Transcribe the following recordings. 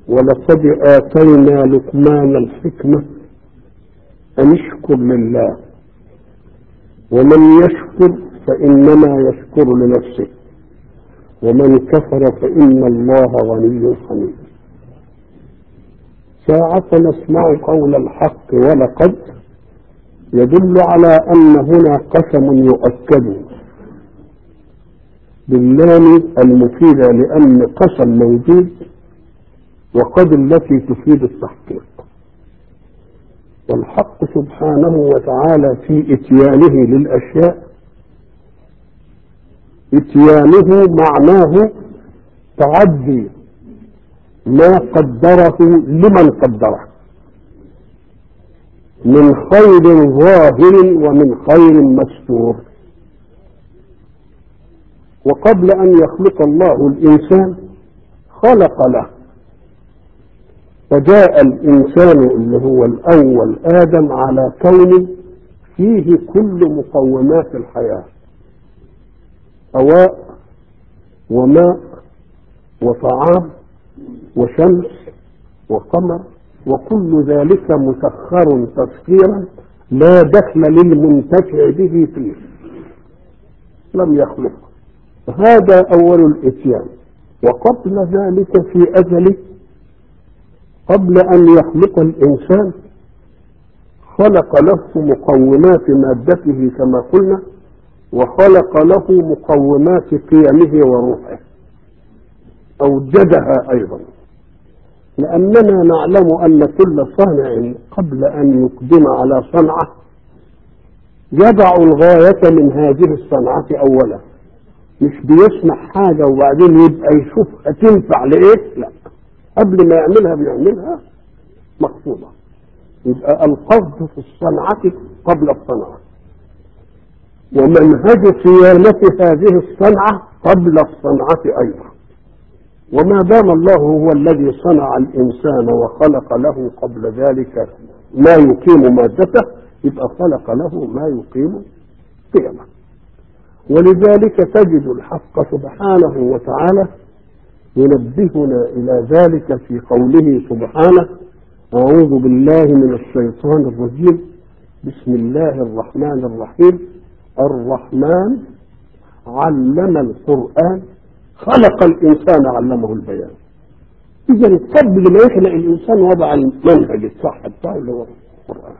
ولقد آتينا لقمان الحكمة أن اشكر لله ومن يشكر فإنما يشكر لنفسه ومن كفر فإن الله غني حميد ساعة نسمع قول الحق ولقد يدل على أن هنا قسم يؤكد باللام المفيدة لأن قسم موجود وقد التي تفيد التحقيق والحق سبحانه وتعالى في اتيانه للأشياء اتيانه معناه تعدي ما قدره لمن قدره من خير ظاهر ومن خير مستور وقبل أن يخلق الله الإنسان خلق له فجاء الإنسان اللي هو الأول آدم على كون فيه كل مقومات الحياة هواء وماء وطعام وشمس وقمر وكل ذلك مسخر تسخيرا لا دخل للمنتفع به فيه لم يخلق هذا أول الإتيان وقبل ذلك في أزل قبل أن يخلق الإنسان خلق له مقومات مادته كما قلنا وخلق له مقومات قيمه وروحه أوجدها أيضا لأننا نعلم أن كل صانع قبل أن يقدم على صنعة يضع الغاية من هذه الصنعة أولا مش بيصنع حاجة وبعدين يبقى يشوف هتنفع لإيه لا قبل ما يعملها بيعملها مقصودة يبقى القصد في الصنعة قبل الصنعة ومنهج صيانة هذه الصنعة قبل الصنعة أيضا وما دام الله هو الذي صنع الإنسان وخلق له قبل ذلك ما يقيم مادته يبقى خلق له ما يقيم قيمه ولذلك تجد الحق سبحانه وتعالى ينبهنا إلى ذلك في قوله سبحانه أعوذ بالله من الشيطان الرجيم بسم الله الرحمن الرحيم الرحمن علم القرآن خلق الإنسان علمه البيان إذا قبل ما يخلق الإنسان وضع المنهج الصح بتاعه اللي هو القرآن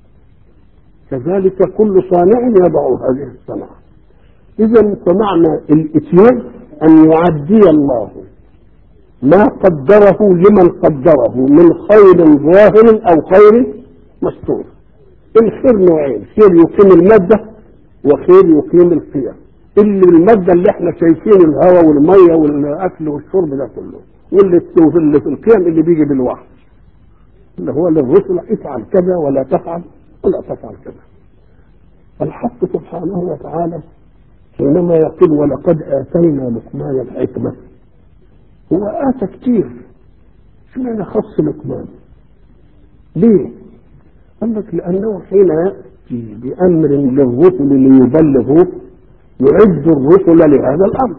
كذلك كل صانع يضع هذه الصنعة إذا فمعنى الإتيان أن يعدي الله ما قدره لمن قدره من خير ظاهر أو خير مستور الخير نوعين خير يقيم المادة وخير يقيم القيم اللي المادة اللي احنا شايفين الهواء والمية والأكل والشرب ده كله واللي اللي في القيم اللي بيجي بالوحي اللي هو للرسل افعل كذا ولا تفعل ولا تفعل كذا الحق سبحانه وتعالى حينما يقول ولقد آتينا لقمان الحكمة هو آتى كتير اشمعنى خص لقمان ليه؟ قال لك لأنه حين يأتي بأمر للرسل ليبلغوا يعد الرسل لهذا الأمر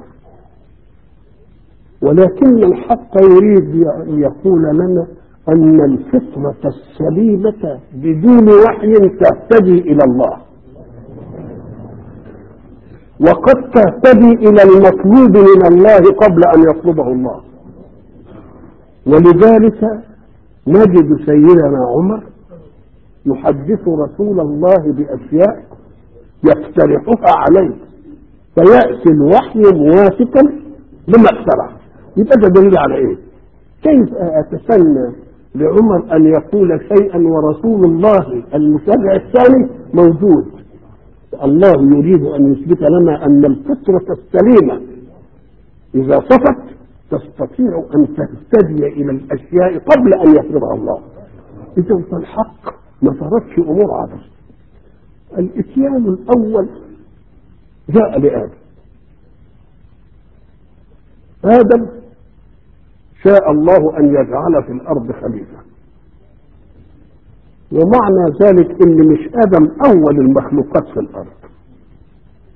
ولكن الحق يريد أن يقول لنا أن الفطرة السليمة بدون وحي تهتدي إلى الله وقد تهتدي إلى المطلوب من الله قبل أن يطلبه الله ولذلك نجد سيدنا عمر يحدث رسول الله بأشياء يقترحها عليه فيأتي الوحي موافقا لما اقترح يبقى ده دليل على ايه؟ كيف اتسنى لعمر ان يقول شيئا ورسول الله المشرع الثاني موجود الله يريد ان يثبت لنا ان الفطره السليمه اذا صفت تستطيع ان تهتدي الى الاشياء قبل ان يفرضها الله اذا فالحق ما فرضش امور عبث الاتيان الاول جاء لادم ادم شاء الله ان يجعل في الارض خليفه ومعنى ذلك ان مش ادم اول المخلوقات في الارض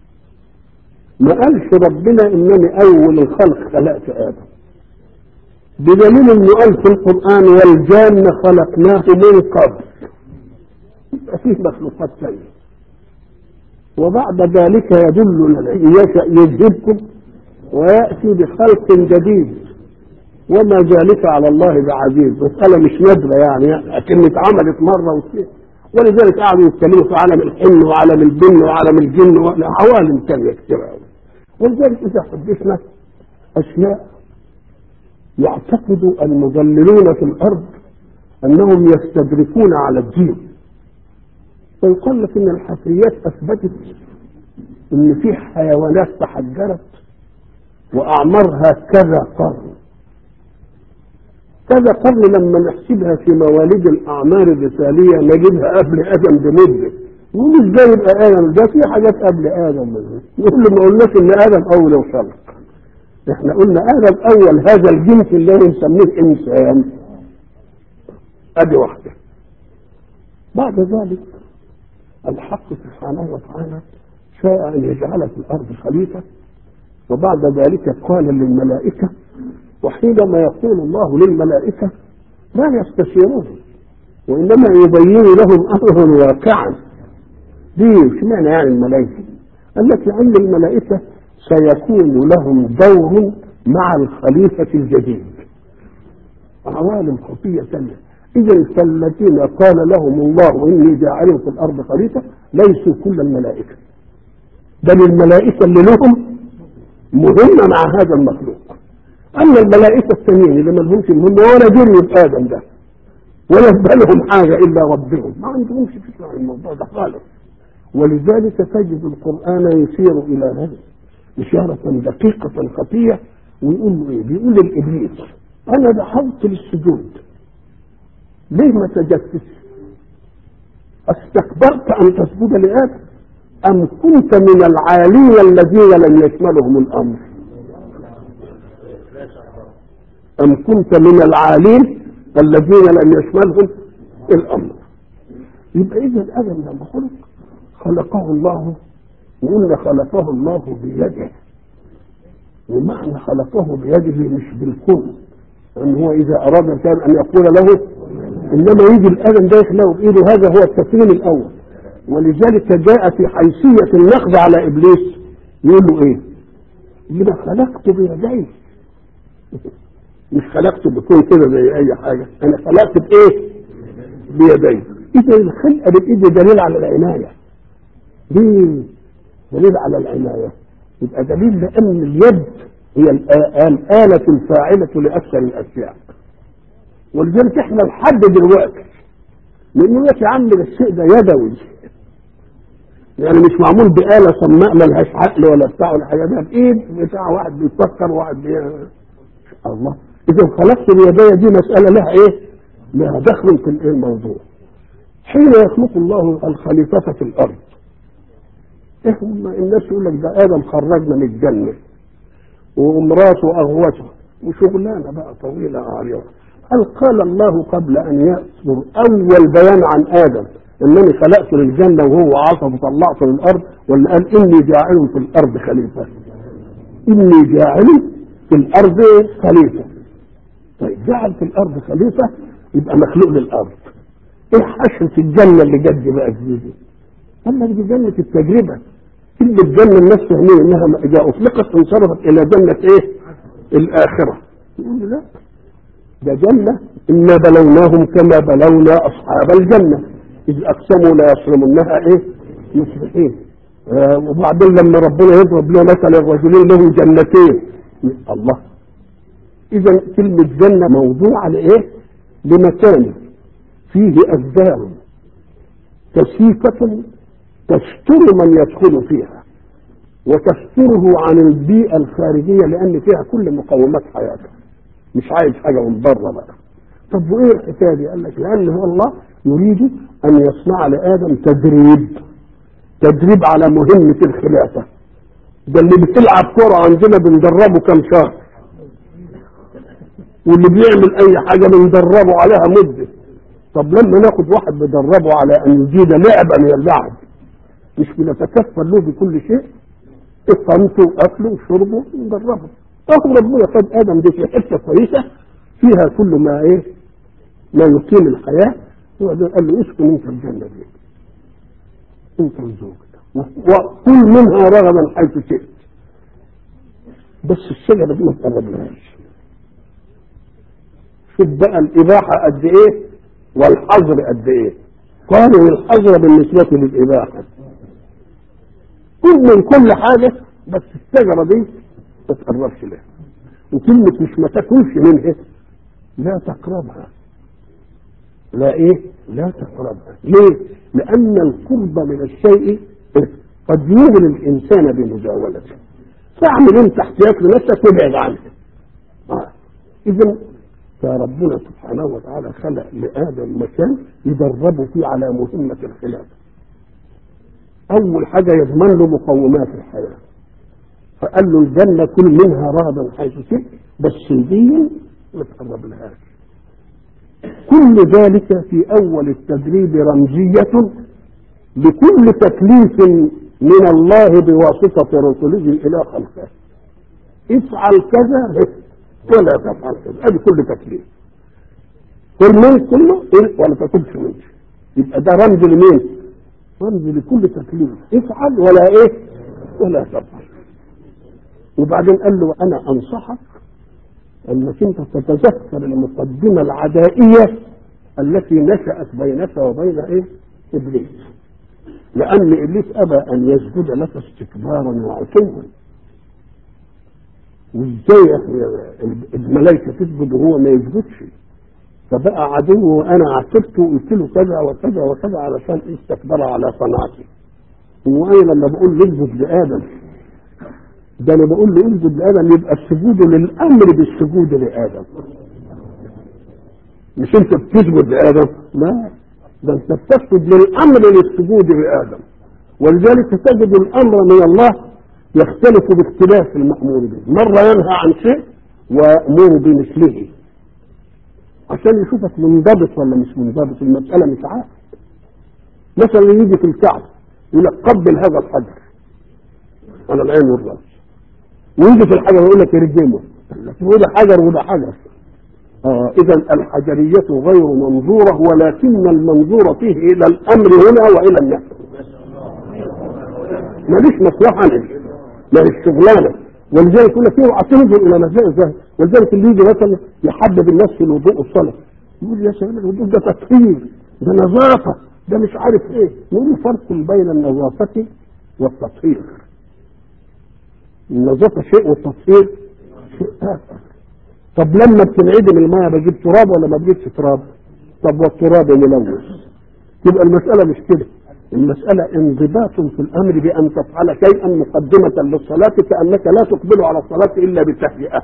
ما قالش ربنا انني اول الخلق خلقت ادم بدليل انه قال في القرآن والجان خلقناه من قبل يبقى فيه مخلوقات ثانية وبعد ذلك يدل يشاء يذهبكم ويأتي بخلق جديد وما ذلك على الله بعزيز مسألة مش نادرة يعني لكن اتعملت مرة واثنين ولذلك قعدوا يتكلموا في عالم الحن وعالم الجن وعالم الجن وعوالم ثانية كتير قوي ولذلك إذا حدثنا أشياء يعتقد المضللون في الأرض أنهم يستدركون على الدين فيقول لك إن الحفريات أثبتت إن في حيوانات تحجرت وأعمارها كذا قرن كذا قرن لما نحسبها في مواليد الأعمار الرسالية نجدها قبل آدم بمدة يقول ازاي يبقى آدم ده في حاجات قبل آدم يقول له ما قلناش إن آدم أول وخلق احنا قلنا آدم أول هذا الجنس اللي نسميه إنسان أدي واحدة بعد ذلك الحق سبحانه وتعالى شاء أن يجعل في الأرض خليفة وبعد ذلك قال للملائكة وحينما يقول الله للملائكة لا يستشيرون وإنما يبين لهم أمرا واقعا دي مش معنى يعني الملائكة قال لك لأن الملائكة سيكون لهم دور مع الخليفة الجديد عوالم خفية ثانية إذا فالذين قال لهم الله إني جاعل في الأرض خليفة ليسوا كل الملائكة بل الملائكة اللي لهم مهمة مع هذا المخلوق أما الملائكة الثانيين اللي ما لهمش مهمة ولا جري بآدم ده ولا في بالهم حاجة إلا ربهم ما عندهمش فكرة عن الموضوع ده خالص ولذلك تجد القرآن يشير إلى هذا إشارة دقيقة خفية ويقول له إيه؟ بيقول للإبليس أنا دعوت للسجود ليه ما سجدتش؟ استكبرت أن تسجد لآدم أم كنت من العالين الذين لم يشملهم الأمر أم كنت من العالين الذين لم يشملهم الأمر يبقى إذا آدم لما خلق خلقه الله وقلنا خلقه الله بيده ومعنى خلقه بيده مش بالكون أن هو إذا أراد كان أن يقول له إنما يجي الآدم ده يخلقه بإيده هذا هو التكريم الأول ولذلك جاء في حيثية النقد على إبليس يقول له إيه؟ يبقى خلقت بيدي مش خلقت بكون كده زي أي حاجة أنا خلقت بإيه؟ بيدي إذا الخلقة بالإيد دليل على العناية ليه؟ دليل على العناية يبقى دليل لأن اليد هي الآلة الفاعلة لأكثر الأشياء ولذلك احنا لحد دلوقتي لأنه يا عم ده الشيء ده يدوي يعني مش معمول بآلة صماء ملهاش عقل ولا بتاع ولا حاجة ده بإيد بتاع واحد بيفكر وواحد بي... الله إذا خلقت اليدية دي مسألة لها إيه؟ لها دخل في الإيه الموضوع حين يخلق الله الخليفة في الأرض إيه هم الناس يقول لك ده آدم خرجنا من الجنة ومراته أغوته وشغلانة بقى طويلة عريضة هل قال الله قبل أن يأثر أول بيان عن آدم انني خلقت للجنه وهو عصى وطلعته للارض ولا قال اني جاعل في الارض خليفه اني جاعل في الارض خليفه طيب جعل في الارض خليفه يبقى مخلوق للارض ايه حشرة الجنه اللي جد بقى جديده قال لك دي جنه التجربه كل الجنه الناس فاهمين انها اذا اطلقت انصرفت الى جنه ايه الاخره يقول لا ده جنه انا بلوناهم كما بلونا اصحاب الجنه إذ أقسموا لا يصرمنها إيه؟ مصبحين آه وبعدين لما ربنا يضرب له مثل الرجلين لهم جنتين الله إذا كلمة جنة موضوعة لإيه؟ لمكان فيه أسباب كثيفة تستر من يدخل فيها وتستره عن البيئة الخارجية لأن فيها كل مقومات حياته مش عايز حاجة من بره بقى طب وإيه الحكاية دي؟ قال لك لأن هو الله يريد أن يصنع لآدم تدريب تدريب على مهمة الخلافة ده اللي بتلعب كرة عندنا بندربه كم شهر واللي بيعمل أي حاجة بندربه عليها مدة طب لما ناخد واحد ندربه على أن يجيد لعبة من اللعب مش بنتكفل له بكل شيء إقامته وأكله وشربه ندربه أخو ربنا خد آدم دي في حتة كويسة فيها كل ما ايه ما يقيم الحياة وبعدين قال له اسكن انت الجنة دي انت وزوجك وكل منها رغدا حيث شئت بس الشجرة دي ما تقربلهاش شوف بقى الإباحة قد إيه والحظر قد إيه قالوا الحظر بالنسبة للإباحة كل من كل حاجة بس الشجرة دي ما تقربش لها وكلمة مش ما تاكلش منها لا تقربها لا ايه لا تقربها ليه لان القرب من الشيء قد يغري الانسان بمجاولته فاعمل انت احتياط لنفسك وابعد عنه آه. اذا فربنا سبحانه وتعالى خلق لادم مكان يدربه فيه على مهمه الخلافه اول حاجه يضمن له مقومات الحياه فقال له الجنه كل منها رغدا حيث شئت بس دي ما تقرب لهاش كل ذلك في اول التدريب رمزيه لكل تكليف من الله بواسطه رسله الى خلقه افعل كذا ولا تفعل كذا ادي كل تكليف كل من كله ولا تاكلش منه يبقى ده رمز لمين؟ رمز لكل تكليف افعل ولا ايه؟ ولا تفعل وبعدين قال له انا انصحك انك انت تتذكر المقدمه العدائيه التي نشات بينك وبين ايه؟ ابليس لان ابليس ابى ان يسجد لك استكبارا وعتوا وازاي الملائكه تسجد وهو ما يسجدش فبقى عدو وانا عاتبته وقلت له كذا وكذا وكذا علشان استكبر على صنعتي وانا لما بقول له اسجد لادم ده انا بقول له اسجد لادم يبقى السجود للامر بالسجود لادم مش انت بتسجد لادم لا ده انت بتسجد للامر للسجود لادم ولذلك تجد الامر من الله يختلف باختلاف المامور به مره ينهى عن شيء ويامر بمثله عشان يشوفك منضبط ولا مش منضبط المساله مش عارف مثلا يجي في الكعب يقول لك قبل هذا الحجر على العين والراس ويجي في الحجر يقول لك ارجمه وده حجر وده حجر آه اذا الحجريه غير منظوره ولكن المنظور فيه الى الامر هنا والى النهي ماليش مصلحه له ماليش شغلانه ولذلك يقول لك اوعى تنظر الى مزايا الظاهر ولذلك اللي يجي مثلا يحبب الناس في الوضوء والصلاه يقول يا سلام الوضوء ده تطهير ده نظافه ده مش عارف ايه نقول فرق بين النظافه والتطهير النظافه شيء والتطهير شيء اخر طب لما بتنعدم الميه بجيب تراب ولا ما بجيبش تراب طب والتراب ملوث يبقى المساله مش كده المسألة انضباط في الأمر بأن تفعل شيئا مقدمة للصلاة كأنك لا تقبل على الصلاة إلا بالتهيئة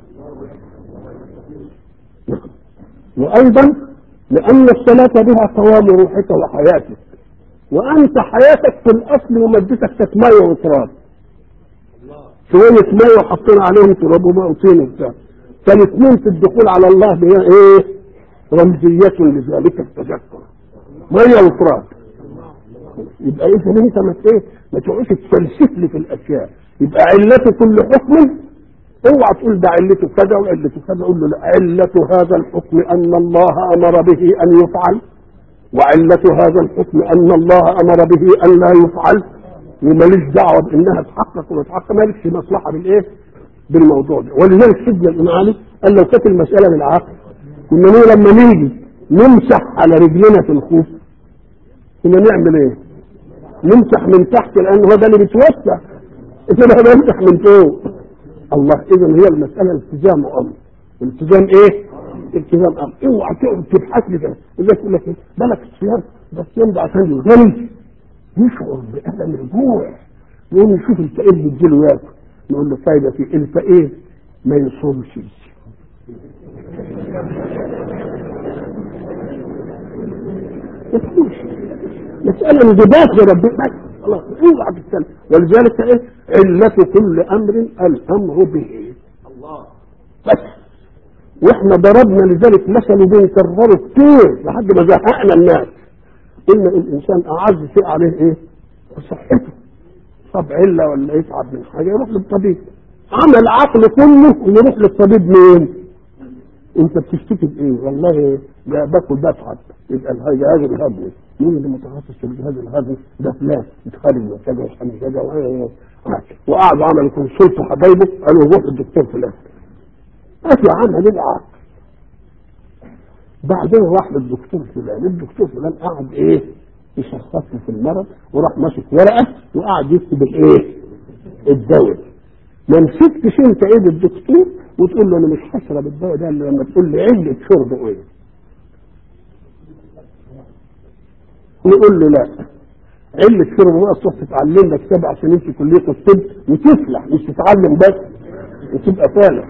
وأيضا لأن الصلاة بها قوام روحك وحياتك وأنت حياتك في الأصل ومادتك كانت مية وتراب شوية مية وحطينا عليهم تراب وماء وطين وبتاع فالاثنين في الدخول على الله هي ايه؟ رمزية لذلك التذكر مية وتراب يبقى اذا انت ما ايه ما تقعدش تفلسف لي في الاشياء يبقى علته كل حكم اوعى تقول ده علته كذا وعلته كذا قول له لا علة هذا الحكم ان الله امر به ان يفعل وعلة هذا الحكم ان الله امر به ان لا يفعل وماليش دعوه بانها تحقق ولا تحقق مالكش مصلحه بالايه؟ بالموضوع ده ولذلك سيدنا الامام علي قال لو كانت المساله بالعقل كنا نقول لما نيجي نمسح على رجلنا في الخوف كنا نعمل ايه؟ نمسح من تحت لان هو ده اللي بيتوسع انما نمسح من فوق الله اذا هي المساله التزام امر التزام ايه؟ التزام امر اوعى تقعد تبحث لي كده اذا يقول لك بالك الصيام ده الصيام ده عشان الغني يشعر بألم الجوع يقوم يشوف الفقير بيديله ياكل نقول له فايده في الفقير ما يصومش ما تقولش مسألة انضباط لربنا بس خلاص اوعى تتكلم ولذلك ايه علة كل امر الامر به الله بس واحنا ضربنا لذلك مثل بنكرره كتير لحد ما زهقنا الناس ان الانسان اعز شيء عليه ايه؟ صحته طب عله ولا يتعب من حاجه يروح للطبيب عمل عقل كله ويروح للطبيب مين؟ انت بتشتكي بايه والله ب- باكل بتعب يبقى الجهاز الهضمي مين اللي متخصص في الجهاز الهضمي ده فلان اتخرج من كذا وحامل كذا و- وقعدوا عملوا كونسلت حبايبه قالوا روح الدكتور فلان قال يا عم هنبقى بعدين راح للدكتور فلان الدكتور فلان قعد ايه يشخص له في المرض وراح ماسك ورقه وقعد يكتب الايه الدواء ما مسكتش انت ايد الدكتور وتقول له انا مش هشرب الدواء ده الا لما تقول لي عله شربه ايه نقول له لا علة شربه بقى تروح تتعلم لك سبع سنين في كلية الطب وتفلح مش تتعلم بس وتبقى فالح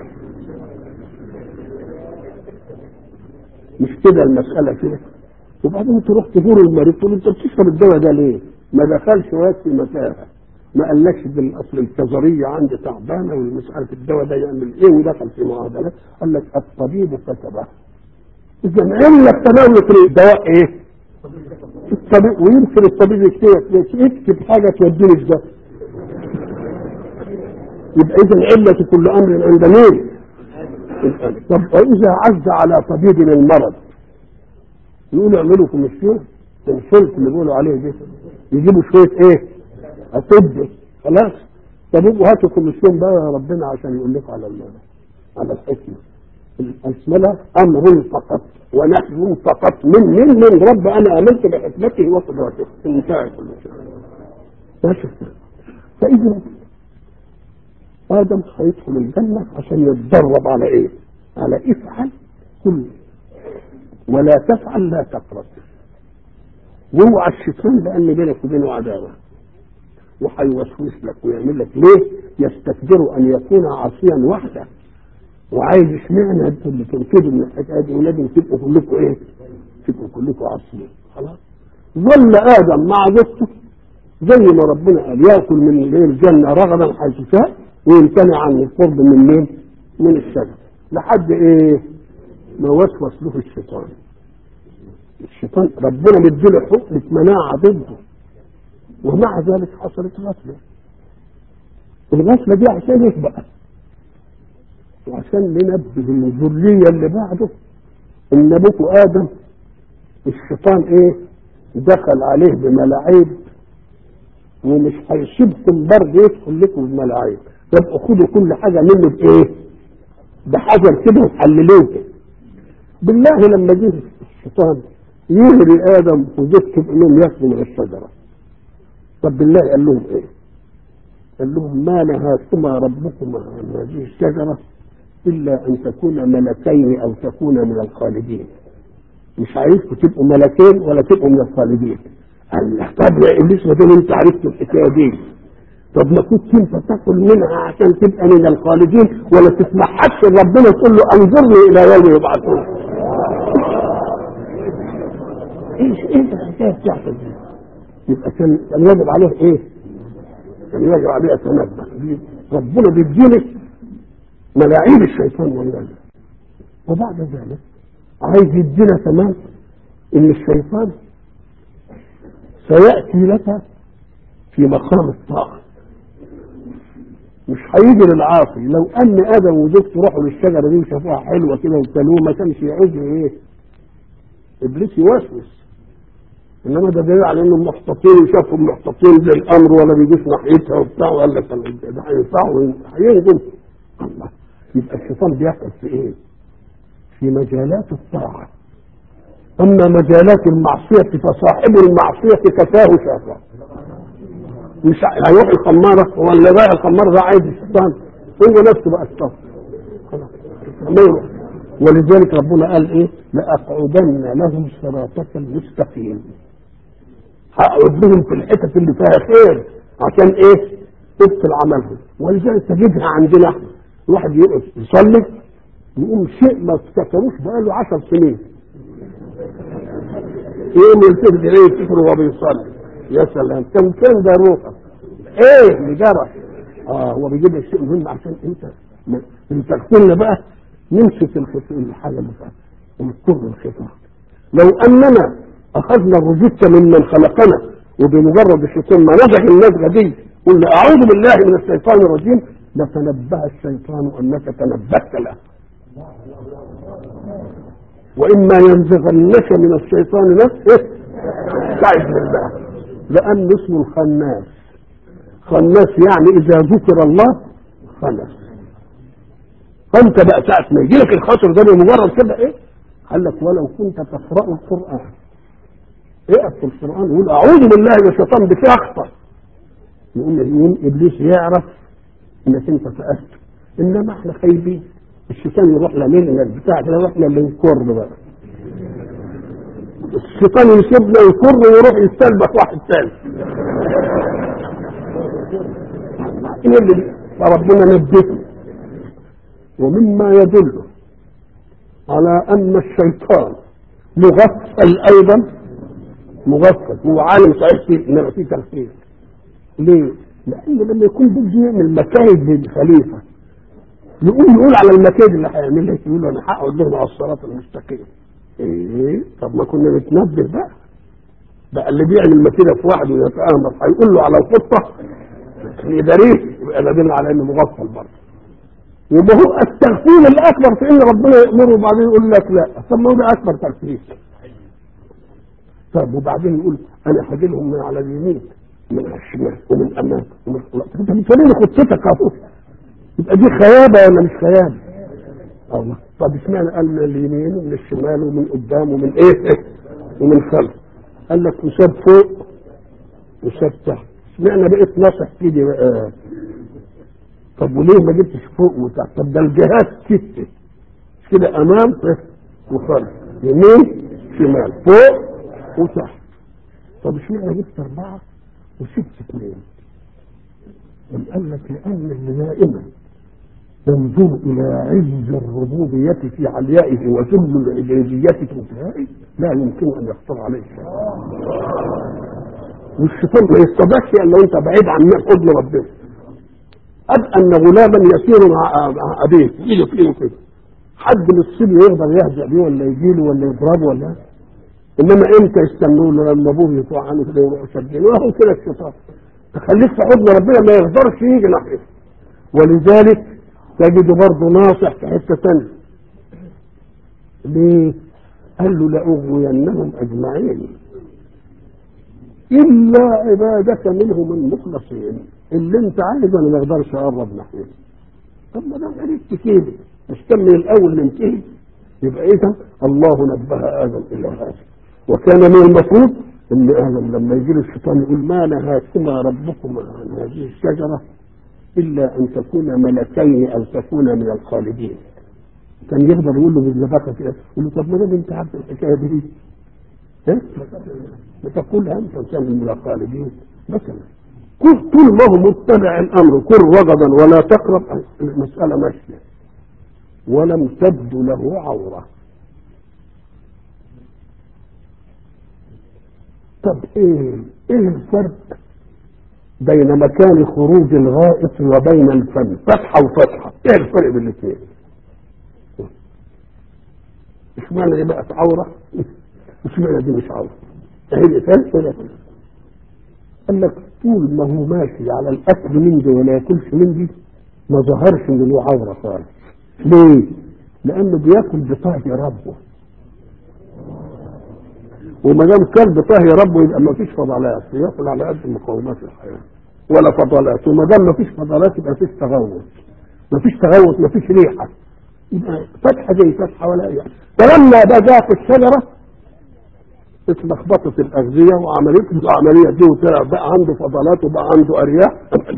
مش كده المسألة كده وبعدين تروح تزور المريض تقول له انت بتشرب الدواء ده ليه؟ ما دخلش وقت في متاهة ما قالكش بالاصل الكظرية عندي تعبانة والمسألة الدواء ده يعمل ايه ودخل في معادلة قال لك الطبيب كتبه اذا علة تناول الدواء ايه؟ الطبيب ويمكن الطبيب يكتب يكتب حاجة توديني في ده يبقى اذا علة كل امر عند مين؟ الآن. طب وإذا عز على طبيب المرض يقولوا اعملوا كوميسيون الفلك اللي بيقولوا عليه ده يجيبوا شوية ايه؟ أطب خلاص طب يبقوا هاتوا كوميسيون بقى يا ربنا عشان يقول لكم على ال- على الحكمة الأسملة أمر فقط ونحن فقط من من من رب أنا آمنت بحكمته وقدرته انتهى كل شيء ماشي فإذا آدم هيدخل الجنة عشان يتدرب على إيه؟ على افعل كل ولا تفعل لا تقرب واوعى الشيطان لأن بينك وبينه عداوة وهيوسوس لك ويعمل لك ليه؟ يستكبر أن يكون عاصيا وحده وعايز اشمعنى انتوا اللي تنكدوا من الحكايه دي ولازم تبقوا كلكم ايه؟ تبقوا كلكم عاصيين خلاص؟ ظل ادم مع زوجته زي ما ربنا قال ياكل من الايه الجنه رغدا حيث شاء ويمتنع عن القرب من مين؟ من الشجر لحد ايه؟ ما وسوس له الشيطان الشيطان ربنا مديله حكمة مناعة ضده ومع ذلك حصلت غفلة الغفلة دي عشان ايه بقى؟ وعشان ننبه الذرية اللي بعده ان ابوكوا ادم الشيطان ايه دخل عليه بملاعيب ومش هيسيبكم برضه يدخل لكم بملاعيب يبقوا خدوا كل حاجه منه بايه؟ بحجر كده وحللوه بالله لما جه الشيطان يهري ادم وزوجته بانهم ياكلوا من الشجره طب بالله قال لهم ايه؟ قال لهم ما نهاكما ربكما عن هذه الشجره الا ان تكون ملكين او تكون من الخالدين مش عايزكم تبقوا ملكين ولا تبقوا من الخالدين قال له طب يا ابليس ما دام انت عرفت الحكايه دي طب ما كنت انت تاكل منها عشان تبقى من الخالدين ولا تسمحكش ربنا تقول له انظرني الى يوم يبعثون ايش ايه الحكايه بتاعتك دي؟ يبقى كان كان يجب عليه ايه؟ كان يجب عليه اتنبه ربنا بيديني ملاعيب الشيطان والعياذ وبعد ذلك عايز يدينا كمان ان الشيطان سياتي لك في مقام الطاعه مش هيجي للعاصي لو ان ادم وزوجته راحوا للشجره دي وشافوها حلوه كده وكلوه ما كانش يعوز ايه ابليس يوسوس انما ده دليل على انهم محتاطين وشافهم محتاطين للامر ولا بيجوش ناحيتها وبتاع وقال لك ده هينفعوا هينجم الله يبقى الشيطان بيقف في ايه؟ في مجالات الطاعه اما مجالات المعصيه فصاحب المعصيه كفاه شافه مش هيروح الخماره هو اللي رايح الخماره ده عايز الشيطان هو نفسه بقى الشيطان خلاص ما يروح ولذلك ربنا قال ايه لاقعدن لهم صراطك المستقيم هقعد لهم في الحتت اللي فيها خير عشان ايه تبطل عملهم ولذلك تجدها عندنا احنا الواحد يقعد يصلي يقوم شيء ما افتكروش بقاله عشر سنين يقوم يلتفت اليه يفتكر وهو بيصلي يا سلام كان فين ده روحك ايه اللي جرى اه هو بيجيب لك شيء مهم عشان انت انت تقولنا بقى نمسك الخط- الحاجه اللي فاتت ونكر الخطاب لو اننا اخذنا الرجوع ممن خلقنا وبمجرد الشيطان ما نزغ النزغه دي قلنا اعوذ بالله من الشيطان الرجيم لتنبه الشيطان انك تنبهت له واما ينزغنك من الشيطان نفسه استعذ بالله لان اسمه الخناس خناس يعني اذا ذكر الله خنس فانت بقى ساعه ما يجي لك الخاطر ده بمجرد كده ايه قال لك ولو كنت تقرا القران اقف في القران يقول اعوذ بالله من الشيطان بتخطر يقول يقول ابليس يعرف انك انت سالت انما احنا خايبين الشيطان يروح لمين البتاع كده واحنا اللي نكر بقى الشيطان يسيبنا يكر ويروح يستلبك واحد تاني ايه اللي فربنا نبهه ومما يدل على ان الشيطان مغفل ايضا مغفل هو عالم صحيح فيه انما فيه تغفيل ليه؟ لانه لما يكون بده يعمل مكايد للخليفه يقول يقول على المكايد اللي هيعملها يقول انا هقعد لهم على الصراط المستقيم ايه طب ما كنا نتنبه بقى بقى اللي بيعمل مكيده في واحد ويتامر هيقول له على الخطه يداريه يبقى دليل على انه مغفل برضه وما هو التغفيل الاكبر في ان ربنا يامره وبعدين يقول لك لا طب ما هو ده اكبر تغفيل طب وبعدين يقول انا هاجي لهم من على اليمين ومن على الشمال ومن امام ومن انت بتوريني خطتك اهو يبقى دي خيابه ولا مش خيابه؟ الله طب اشمعنى قال من اليمين ومن الشمال ومن قدام ومن ايه ومن خلف قال لك وساب فوق وساب تحت اشمعنى بقيت ناصح كده بقى طب وليه ما جبتش فوق وتحت طب ده الجهات ستة كده امام وخلف يمين شمال فوق وتحت طب اشمعنى جبت اربعه وسبت اثنين قام قال لك لان اللي دائما ينظر الى عز الربوبيه في عليائه وذل العباديه في انتهائه لا يمكن ان يخطر عليه شيء والشيطان ما يستضعفش الا وانت بعيد عن حضن ربنا اب ان غلاما يسير مع مع ابيه في ايده في ايده كده حد من الصبي يقدر يهزأ بيه ولا يجيله ولا يضربه ولا انما امتى يستنوا له لما ابوه يطوع عنه كده يروحوا شادين وهو كده الشيطان تخليك في حضن ربنا ما يقدرش يجي ناحيته ولذلك تجد برضه ناصح في حته ثانيه ليه؟ قال له لاغوينهم اجمعين الا عبادك منهم المخلصين اللي انت عايزه انا ما اقدرش اقرب ناحيته طب ما دام عرفت كده مش كان من الاول ننتهي يبقى اذا الله نبه ادم الى هذا وكان من المفروض ان ادم لما يجي الشيطان يقول ما نهاكما ربكما عن هذه الشجره الا ان تكونا ملكين او تكونا من الخالدين كان يقدر يقول له بالزباقه كده يقول له طب ما دام انت عارف الحكايه دي ها بتقولها انت وكان من الخالدين مثلا كل طول ما هو متبع الامر كن رغدا ولا تقرب المساله ماشيه ولم تبد له عوره طب ايه ايه الفرق بين مكان خروج الغائط وبين الفم فتحه وفتحه ايه الفرق بين الاثنين اشمعنى دي بقت عوره اشمعنى دي مش عوره اهي الاساس ولا قال لك طول ما هو ماشي على الاكل من دي ولا ياكلش من دي ما ظهرش ان له عوره خالص ليه؟ لانه بياكل بطهي ربه وما دام كلب طهي ربه يبقى ما فيش فضلات ياكل على قد مقومات الحياه ولا فضلات وما دام ما فيش فضلات يبقى فيش تغوط ما فيش تغوط ما فيش ريحه يبقى فتحه زي فتحه ولا اي فلما بدا في الشجره اتلخبطت الاغذيه وعملت له العمليه دي وطلع بقى عنده فضلات وبقى عنده ارياح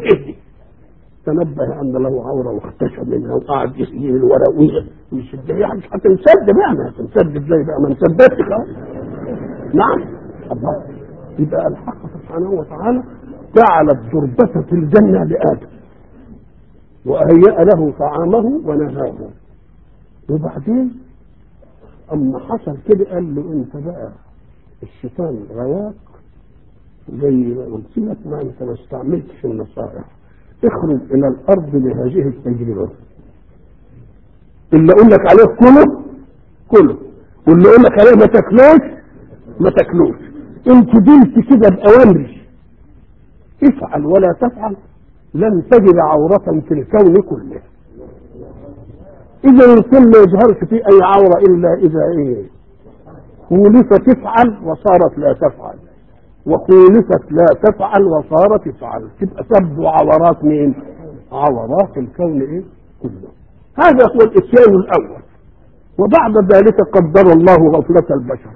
تنبه ان له عوره واختشى منها وقعد يسجل الورق ويشد مش هتنسد بقى ما هتنسد ازاي بقى ما انسدتش خلاص نعم الله يبقى الحق سبحانه وتعالى جعل التربة في الجنة لآدم وهيأ له طعامه ونهاه وبعدين أما حصل كده قال له أنت بقى الشيطان غواك زي ما قلت لك ما أنت ما استعملتش النصائح اخرج إلى الأرض بهذه التجربة اللي أقول لك عليه كله كله واللي أقول لك عليه ما تاكلوش ما تاكلوش انت دلت كده بأوامري افعل ولا تفعل لن تجد عورة في الكون كله اذا الكل ما يظهرش فيه اي عوره الا اذا ايه خولفت تفعل وصارت لا تفعل وخولفت لا تفعل وصارت تفعل تبقى تبدو عورات مين عورات الكون ايه كله هذا هو الاتيان الاول وبعد ذلك قدر الله غفلة البشر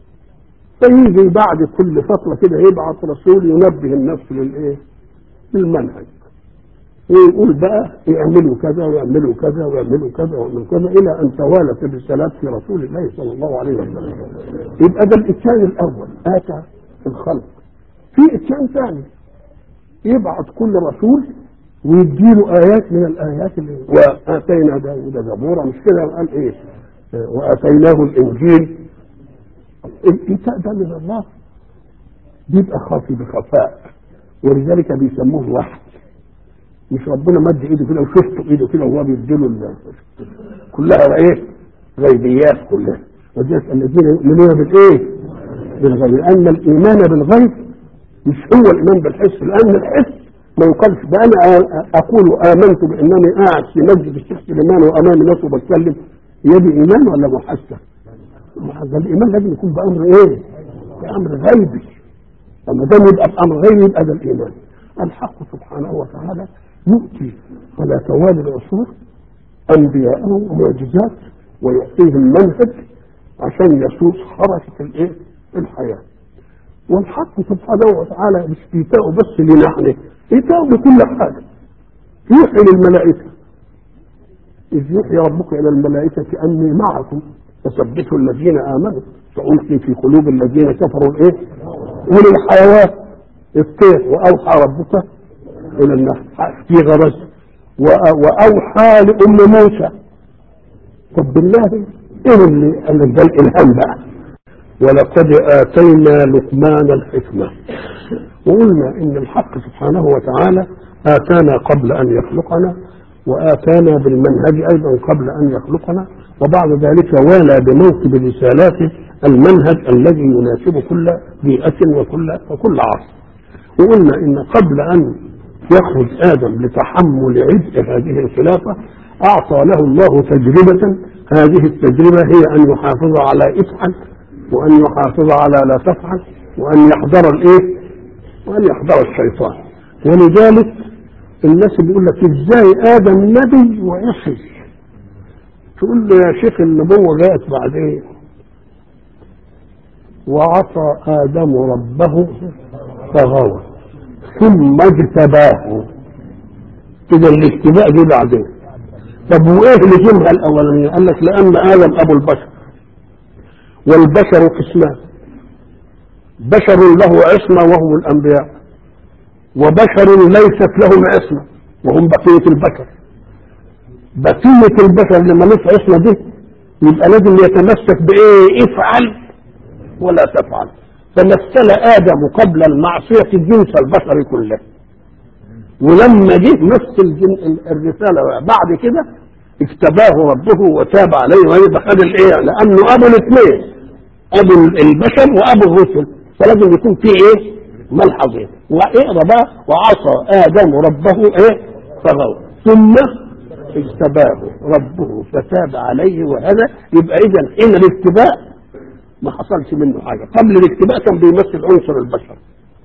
فيجي بعد كل فترة كده يبعث رسول ينبه الناس للايه للمنهج ويقول بقى يعملوا كذا ويعملوا كذا ويعملوا كذا ويعملوا كذا الى ان توالت الرسالات في رسول الله صلى الله عليه وسلم يبقى ده الاتيان الاول اتى الخلق في اتيان ثاني يبعث كل رسول ويديله ايات من الايات اللي واتينا داود زبورا مش كده قال ايه واتيناه الانجيل الايتاء ده من الله بيبقى خافي بخفاء ولذلك بيسموه وحي مش ربنا مد ايده كده وشفته ايده كده وهو بيديله ال- كلها ايه غيبيات كلها وذلك الذين يؤمنون بالايه بالغيب لان الايمان بالغيب مش هو الايمان بالحس لان الحس ما يقالش ده انا أ- اقول امنت بانني قاعد في مسجد الشيخ سليمان وامامي ناس وبتكلم يدي ايمان ولا محسه؟ ده الايمان لازم يكون بامر ايه؟ بامر غيبي لما دام يبقى بامر غيبي يبقى ده الايمان الحق سبحانه وتعالى يؤتي على توالي العصور انبياءه ومعجزات ويعطيهم منهج عشان يسوس حركه الايه؟ الحياه. والحق سبحانه وتعالى مش ايتاؤه بس لنحن ايتاؤه بكل حاجه. يوحي للملائكه إذ يوحي ربك إلى الملائكة أني معكم فثبتوا الذين آمنوا سألقي في قلوب الذين كفروا الإيه؟ وللحيوان الطير وأوحى ربك إلى النحل في غرز وأ- وأوحى لأم موسى طب بالله إيه اللي قال ده الإلهام بقى ولقد آتينا لقمان الحكمة وقلنا إن الحق سبحانه وتعالى آتانا قبل أن يخلقنا وآتانا بالمنهج أيضا قبل أن يخلقنا وبعد ذلك والى بموكب رسالاته المنهج الذي يناسب كل بيئة وكل وكل عصر وقلنا إن قبل أن يخرج آدم لتحمل عبء هذه الخلافة أعطى له الله تجربة هذه التجربة هي أن يحافظ على افعل وأن يحافظ على لا تفعل وأن يحضر الإيه؟ وأن يحضر الشيطان ولذلك الناس اللي يقول لك ازاي ادم نبي وعصي تقول له يا شيخ النبوه جاءت بعدين وعصى ادم ربه فغوى ثم اجتباه كده الاجتباء دي بعدين طب وايه اللي جمها الاولانيه قال لك لان ادم ابو البشر والبشر قسمان بشر له عصمه وهم الانبياء وبشر ليست لهم عصمة وهم بقية البشر بقية البشر اللي ملوش عصمة دي يبقى لازم يتمسك بإيه افعل ولا تفعل فمثل آدم قبل المعصية جنس البشر كله ولما جه مثل جن الرسالة بعد كده اجتباه ربه وتاب عليه ويبقى خد الايه لانه ابو الاثنين ابو البشر وابو الرسل فلازم يكون في ايه ملحظين واقرا بقى وعصى ادم ربه ايه فغوى ثم اجتباه ربه فتاب عليه وهذا يبقى اذا حين الاتباع ما حصلش منه حاجه قبل الاتباع كان بيمثل عنصر البشر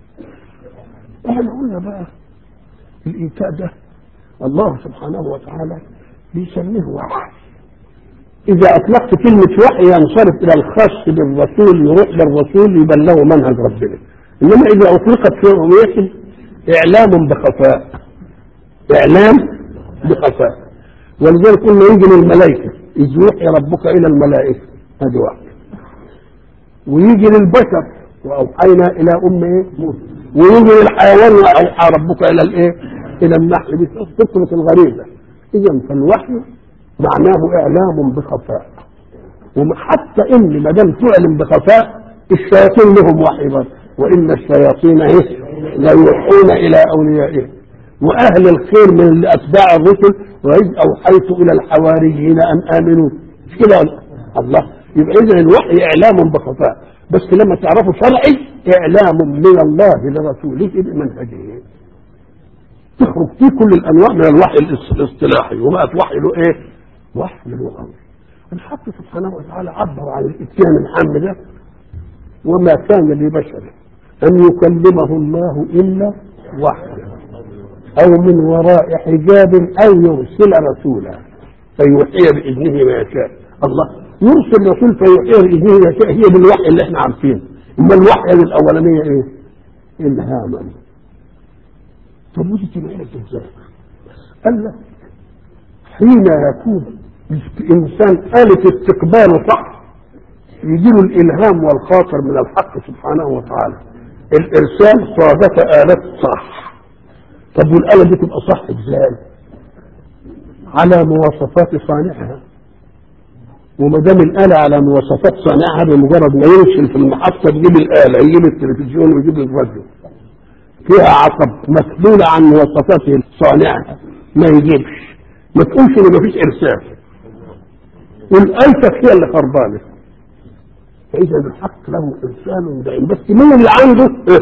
احنا قلنا بقى الايتاء ده الله سبحانه وتعالى بيسميه وحي إذا أطلقت كلمة وحي ينصرف إلى الخاص بالرسول يروح للرسول يبلغه منهج ربنا إنما إذا أطلقت في رؤيته إعلام بخفاء إعلام بخفاء ولذلك قلنا يجي للملائكة إذ يوحي ربك إلى الملائكة هذه واحدة ويجي للبشر وأوحينا إلى أم إيه موسى ويجي للحيوان وأوحى ربك إلى الإيه إلى النحل دي فكرة الغريبة إذا فالوحي معناه إعلام بخفاء وحتى إن ما دام تعلم بخفاء الشياطين لهم وحي برضه وإن الشياطين إيه لا يوحون إلى أوليائهم وأهل الخير من أتباع الرسل وإذ أوحيت إلى الحواريين أن آمنوا مش كده ولا؟ الله يبقى إذا الوحي إعلام بخفاء بس لما تعرفوا شرعي إعلام من الله لرسوله بمنهجه تخرج فيه كل الأنواع من الوحي الاصطلاحي وبقت وحي له إيه؟ وحي له امر الحق سبحانه وتعالى عبر عن الاتيان العام ده وما كان لبشر ان يكلمه الله الا وحيا او من وراء حجاب او يرسل رسولا فيوحي باذنه ما يشاء الله يرسل رسول فيوحي باذنه ما يشاء هي بالوحي اللي احنا عارفينه اما الوحي الاولانيه ايه؟ الهاما طب ودي تبقى ازاي؟ قال لك حين يكون انسان آلة استقباله صح يجي له الالهام والخاطر من الحق سبحانه وتعالى الارسال صادف آلات صح طب والآلة دي تبقى صح ازاي؟ على مواصفات صانعها وما دام الآلة على مواصفات صانعها بمجرد ما يرسل في المحطة تجيب الآلة يجيب التلفزيون ويجيب الراديو فيها عصب مسؤولة عن مواصفات صانعها ما يجيبش ما تقولش ان مفيش ارسال والالفة هي اللي خربانة فاذا الحق له ارسال دائم بس مين اللي عنده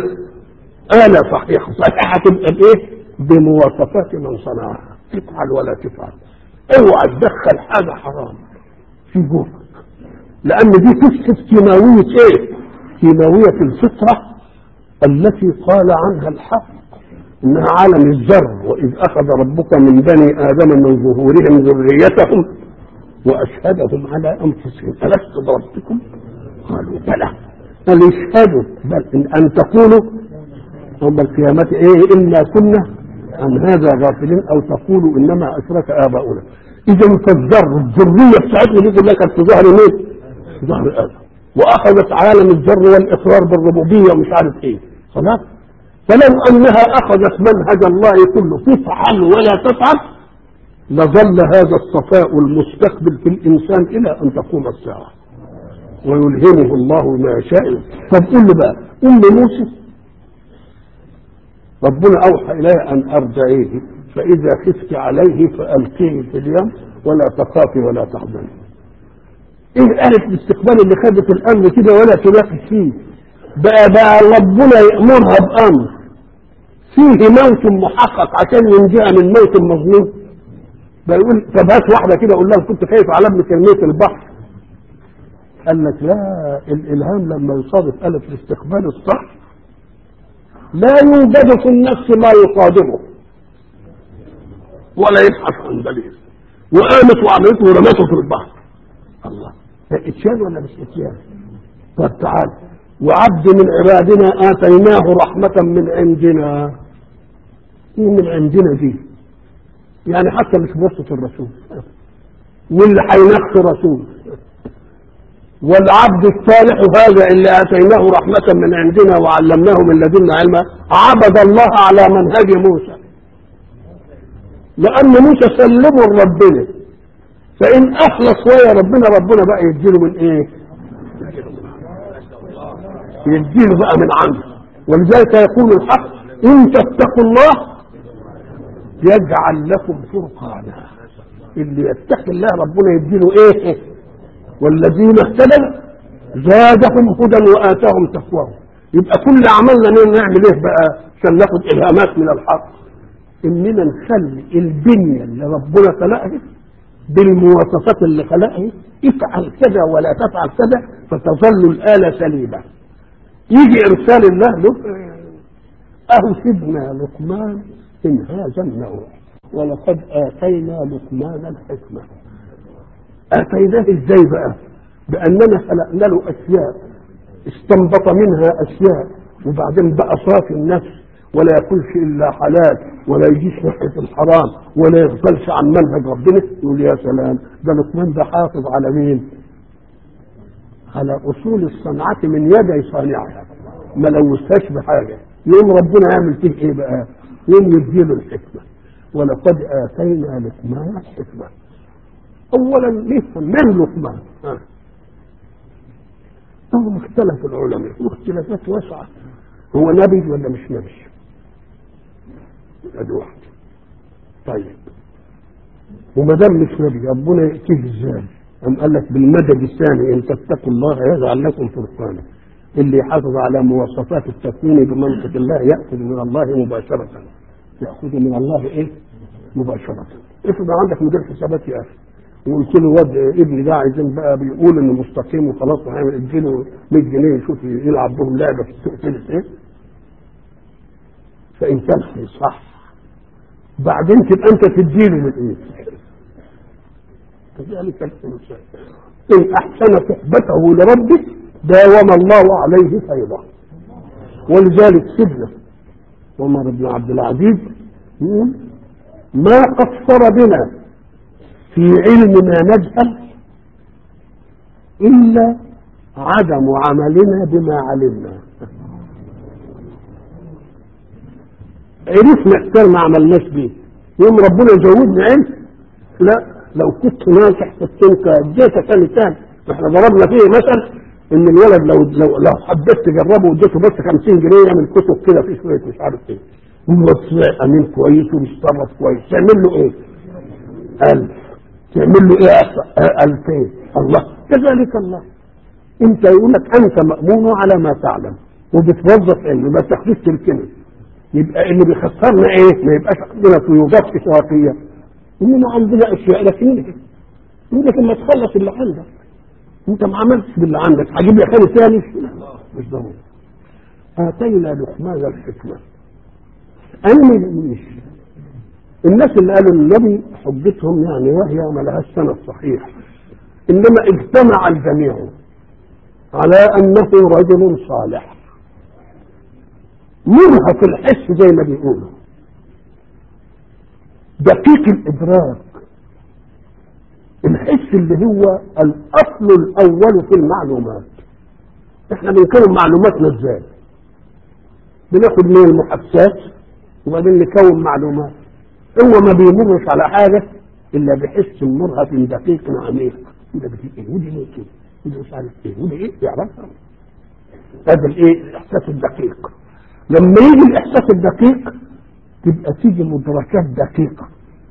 آلة صحيحة صحيحة تبقى بايه بمواصفات من صنعها تفعل ولا تفعل اوعى تدخل حاجة حرام في جوفك لان دي تفسد كيماوية ايه كيماوية الفطرة التي قال عنها الحق انها عالم الذر واذ اخذ ربك من بني ادم من ظهورهم ذريتهم واشهدهم على انفسهم الست بربكم قالوا بلى قال اشهدوا بل إن, ان تقولوا يوم القيامة ايه انا كنا عن هذا غافلين او تقولوا انما اشرك اباؤنا اذا فالذر الذرية بتاعتنا دي كلها كانت في ظهر مين؟ في ظهر ادم واخذت عالم الذر والاقرار بالربوبية ومش عارف ايه خلاص فلو انها اخذت منهج الله كله تفعل ولا تفعل لظل هذا الصفاء المستقبل في الانسان الى ان تقوم الساعه ويلهمه الله ما يشاء طب قول لي بقى ام موسى ربنا اوحى اليها ان ارجعيه فاذا خفت عليه فالقيه في اليم ولا تخافي ولا تحزني ايه قالت الاستقبال اللي خدت الامر كده ولا تناقش فيه بقى بقى ربنا يأمرها بأمر فيه موت محقق عشان ينجيها من موت المظلوم بيقول طب هات واحدة كده أقول لها كنت خايف على ابن كلمة البحر قال لك لا الإلهام لما يصادف آلة الاستقبال الصح لا يوجد في النفس ما يصادمه ولا يبحث عن دليل وقامت وعملته ورمته في البحر الله ده اتيان ولا مش اتيان؟ طب تعال وعبد من عبادنا آتيناه رحمة من عندنا ايه من عندنا دي يعني حتى مش بواسطة الرسول واللي هينقص رسول والعبد الصالح هذا اللي آتيناه رحمة من عندنا وعلمناه من لدنا علما عبد الله على منهج موسى لأن موسى سلمه لربنا فإن أخلص ويا ربنا ربنا بقى يديله من إيه؟ يديله بقى من عنده ولذلك يقول الحق ان تتقوا الله يجعل لكم فرقانا اللي يتقي الله ربنا يديله ايه والذين اهتدوا زادهم هدى واتاهم تقواهم يبقى كل عملنا نعمل ايه بقى عشان ناخد الهامات من الحق اننا نخلي البنيه اللي ربنا خلقها بالمواصفات اللي خلقها افعل كذا ولا تفعل كذا فتظل الاله سليمه يجي ارسال الله له اهو سيدنا لقمان من هذا النوع ولقد اتينا لقمان الحكمه اتيناه ازاي بقى باننا خلقنا له اشياء استنبط منها اشياء وبعدين بقى صافي النفس ولا ياكلش الا حلال ولا يجيش ناحيه الحرام ولا يغفلش عن منهج ربنا يقول يا سلام ده لقمان ده حافظ على مين؟ على اصول الصنعه من يدي صانعها ما لوثهاش بحاجه يوم ربنا يعمل فيه ايه بقى؟ يوم يديله الحكمه ولقد اتينا لقمان الحكمه اولا نفهم من لقمان ها ثم اختلف العلماء واختلافات واسعه هو نبي ولا مش نبي؟ ادي واحد طيب وما دام مش نبي ربنا ياتيه ازاي؟ أم قال لك بالمدد الثاني ان تتقوا الله يجعل لكم فرقانا اللي يحافظ على مواصفات التكوين بمنطق الله ياخذ من الله مباشره ياخذ من الله ايه؟ مباشره افرض عندك مدير حسابات يا اخي وقلت له واد ابني ده عايزين بقى بيقول انه مستقيم وخلاص وهيعمل اديله 100 جنيه يشوف يلعب بهم لعبه في السوق كده ايه فانسان هيصح بعدين تبقى انت تديله من ايه كذلك الانسان ان احسن صحبته لربه داوم الله عليه فيضه ولذلك سيدنا عمر بن عبد العزيز يقول ما قصر بنا في علم ما نجهل إلا عدم عملنا بما علمنا عرفنا كتير ما عملناش بيه يوم ربنا يزودنا علم لا لو كنت ناجح في السنكة اديتك ثاني ثاني احنا ضربنا فيه مثل ان الولد لو لو لو حبيت تجربه واديته بس 50 جنيه يعمل كتب كده في شويه مش عارف ايه هو امين كويس وبيتصرف كويس تعمل له ايه؟ 1000 تعمل له ايه 2000 الله كذلك الله انت يقول لك انت مامون على ما تعلم وبتوظف علم ما تاخدوش تركنه يبقى اللي بيخسرنا ايه؟ ما يبقاش عندنا طيوبات اشراقيه انما عندنا اشياء لكن يقول لك اما تخلص اللي عندك انت ما عملتش باللي عندك هجيب لك ثاني ثاني لا مش ضروري اتينا لقمان الحكمه انا ما يقوليش الناس اللي قالوا النبي حجتهم يعني وهي ما لهاش سند صحيح انما اجتمع الجميع على انه رجل صالح مرهف الحس زي ما بيقولوا دقيق الادراك الحس اللي هو الاصل الاول في المعلومات احنا بنكون معلوماتنا ازاي بناخد من المحادثات وبعدين نكون معلومات هو ما بيمرش على حاجه الا بحس مرهف دقيق عميق كده بتقول ايه ودي ايه كده ودي مش عارف ايه ودي ايه يعرفها هذا الايه الاحساس الدقيق لما يجي الاحساس الدقيق تبقى تيجي مدركات دقيقه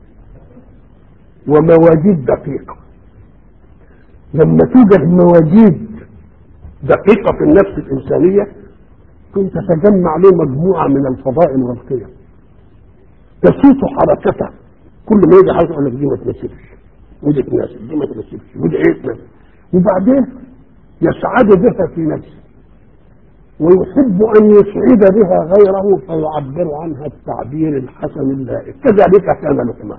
ومواجيد دقيقة لما توجد مواجيد دقيقة في النفس الإنسانية كنت تجمع له مجموعة من الفضائل والقيم تسوط حركته كل ما يجي حاجة يقول لك دي ما تناسبش ودي تناسب دي ما تناسبش ودي ايه تناسب وبعدين يسعد بها في نفسه ويحب أن يسعد بها غيره فيعبر عنها التعبير الحسن اللائق كذلك كان لقمان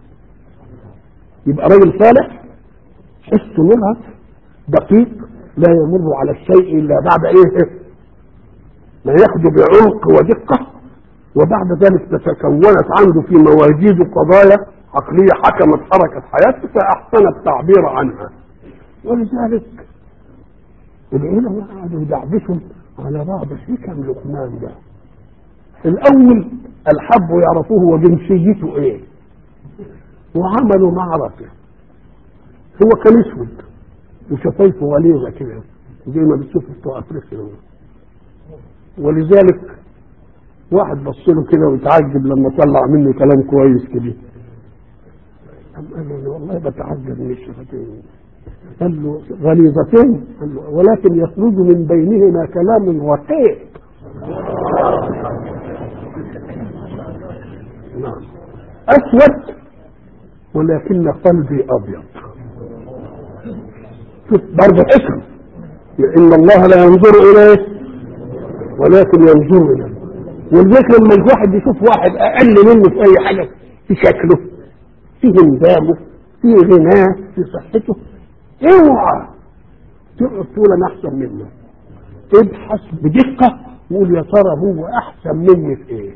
يبقى راجل صالح حس مرهف دقيق لا يمر على الشيء الا بعد ايه ما ياخده بعمق ودقه وبعد ذلك تتكونت عنده في مواجيد قضايا عقليه حكمت حركه حياته فاحسن التعبير عنها ولذلك العلماء قعدوا يدعبسوا على بعض حكم لقمان ده الاول الحب يعرفوه وجنسيته ايه وعملوا معركة هو كان اسود وشفايفه غليظة كده زي ما بتشوف بتوع افريقيا ولذلك واحد بص له كده ويتعجب لما طلع منه كلام كويس كده قال له والله بتعجب من الشفتين قال له غليظتين قال له ولكن يخرج من بينهما كلام رقيق نعم اسود ولكن قلبي ابيض شوف برضه حكم ان الله لا ينظر اليه ولكن ينظر اليه ولذلك لما الواحد يشوف واحد اقل منه في اي حاجه في شكله في هندامه في غناه في صحته اوعى تقعد تقول انا احسن منه ابحث بدقه وقول يا ترى هو احسن مني في ايه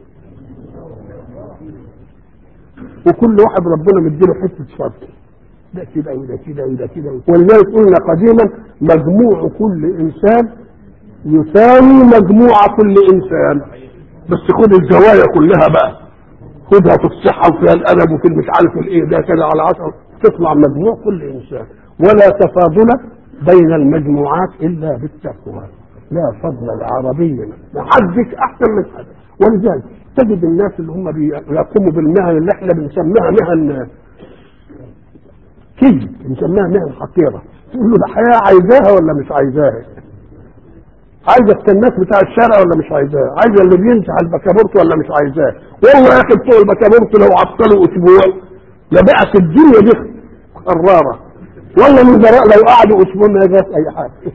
وكل واحد ربنا مديله حته فضل ده كده وده كده وده كده ولذلك قلنا قديما مجموع كل انسان يساوي مجموع كل انسان بس خد الزوايا كلها بقى خدها في الصحه وفيها الادب وفي مش عارف الايه ده كده على عشر تطلع مجموع كل انسان ولا تفاضل بين المجموعات الا بالتقوى لا فضل العربي ما حدش احسن من حد ولذلك تجد الناس اللي هم بيقوموا بالمهن اللي احنا بنسميها مهن كذب بنسميها مهن حقيره تقول له الحياه عايزاها ولا مش عايزاها عايزه الكناس بتاع الشارع ولا مش عايزاه عايزه اللي بيمسح البكابورت ولا مش عايزاه والله يا اخي بتوع البكابورت لو عطلوا اسبوع لبقت الدنيا دي قراره والله الوزراء لو قعدوا اسبوع ما جات اي حاجه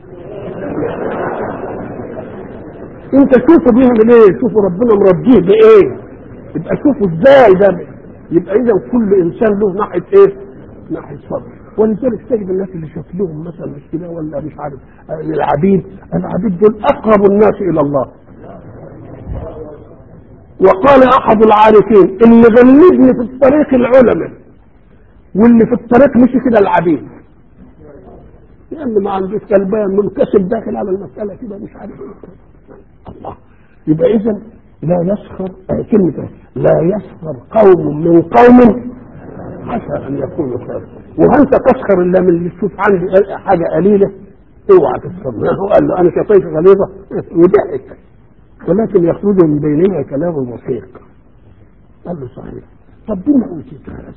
انت شوفوا بيعمل ايه شوفوا ربنا مربيه بايه يبقى شوفوا ازاي ده يبقى اذا كل انسان له ناحيه ايه ناحيه صبر ولذلك تجد الناس اللي شاف لهم مثلا مشكله ولا مش عارف آه، العبيد العبيد دول اقرب الناس الى الله وقال احد العارفين اللي غلبني في الطريق العلماء واللي في الطريق مشي كده العبيد لان ما عندوش كلبان منكسب داخل على المساله كده مش عارف ايه الله يبقى اذا لا يسخر آه، كلمه لا يسخر قوم من قوم عسى ان يكونوا خيرا وهل تسخر الا من اللي تشوف عندي حاجه قليله اوعى تسخر منه قال له انا شفيت غليظه وضحك ولكن يخرج من بينها كلام وثيق قال له صحيح طب بما اوتيت هذا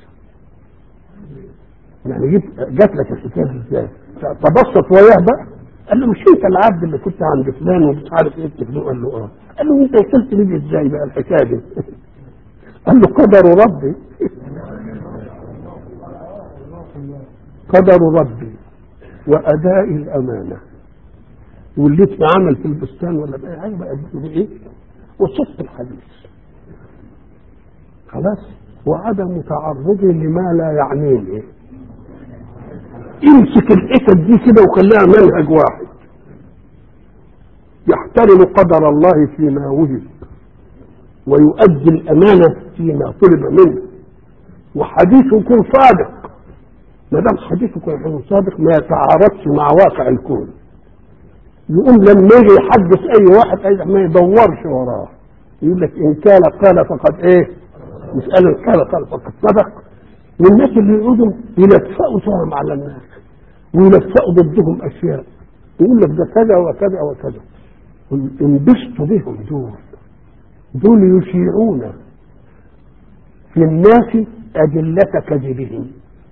يعني جيت جات لك الحكايه دي ازاي؟ تبسط وياه بقى قال له مش انت العبد اللي كنت عند فلان ومش عارف ايه بتفلوه قال له اه قال له انت وصلت لي ازاي بقى الحكايه دي؟ قال له قدر ربي قدر ربي واداء الامانه واللي اتعمل في البستان ولا بأي حاجه بقى بايه؟ وصدق الحديث خلاص وعدم تعرضي لما لا يعنيني امسك الحتت دي كده وخليها منهج واحد يحترم قدر الله فيما وجد ويؤدي الامانه فيما طلب منه وحديثه يكون صادق ما دام حديثه يكون صادق ما يتعارضش مع واقع الكون يقوم لما يجي يحدث اي واحد اي ما يدورش وراه يقول لك ان كان قال فقد ايه مش قال إن قال قال فقد صدق والناس اللي يقعدوا يلفقوا سهم على الناس ويلفقوا ضدهم اشياء يقول لك ده كذا وكذا وكذا انبسطوا بهم دول دول يشيعون في الناس أدلة كذبهم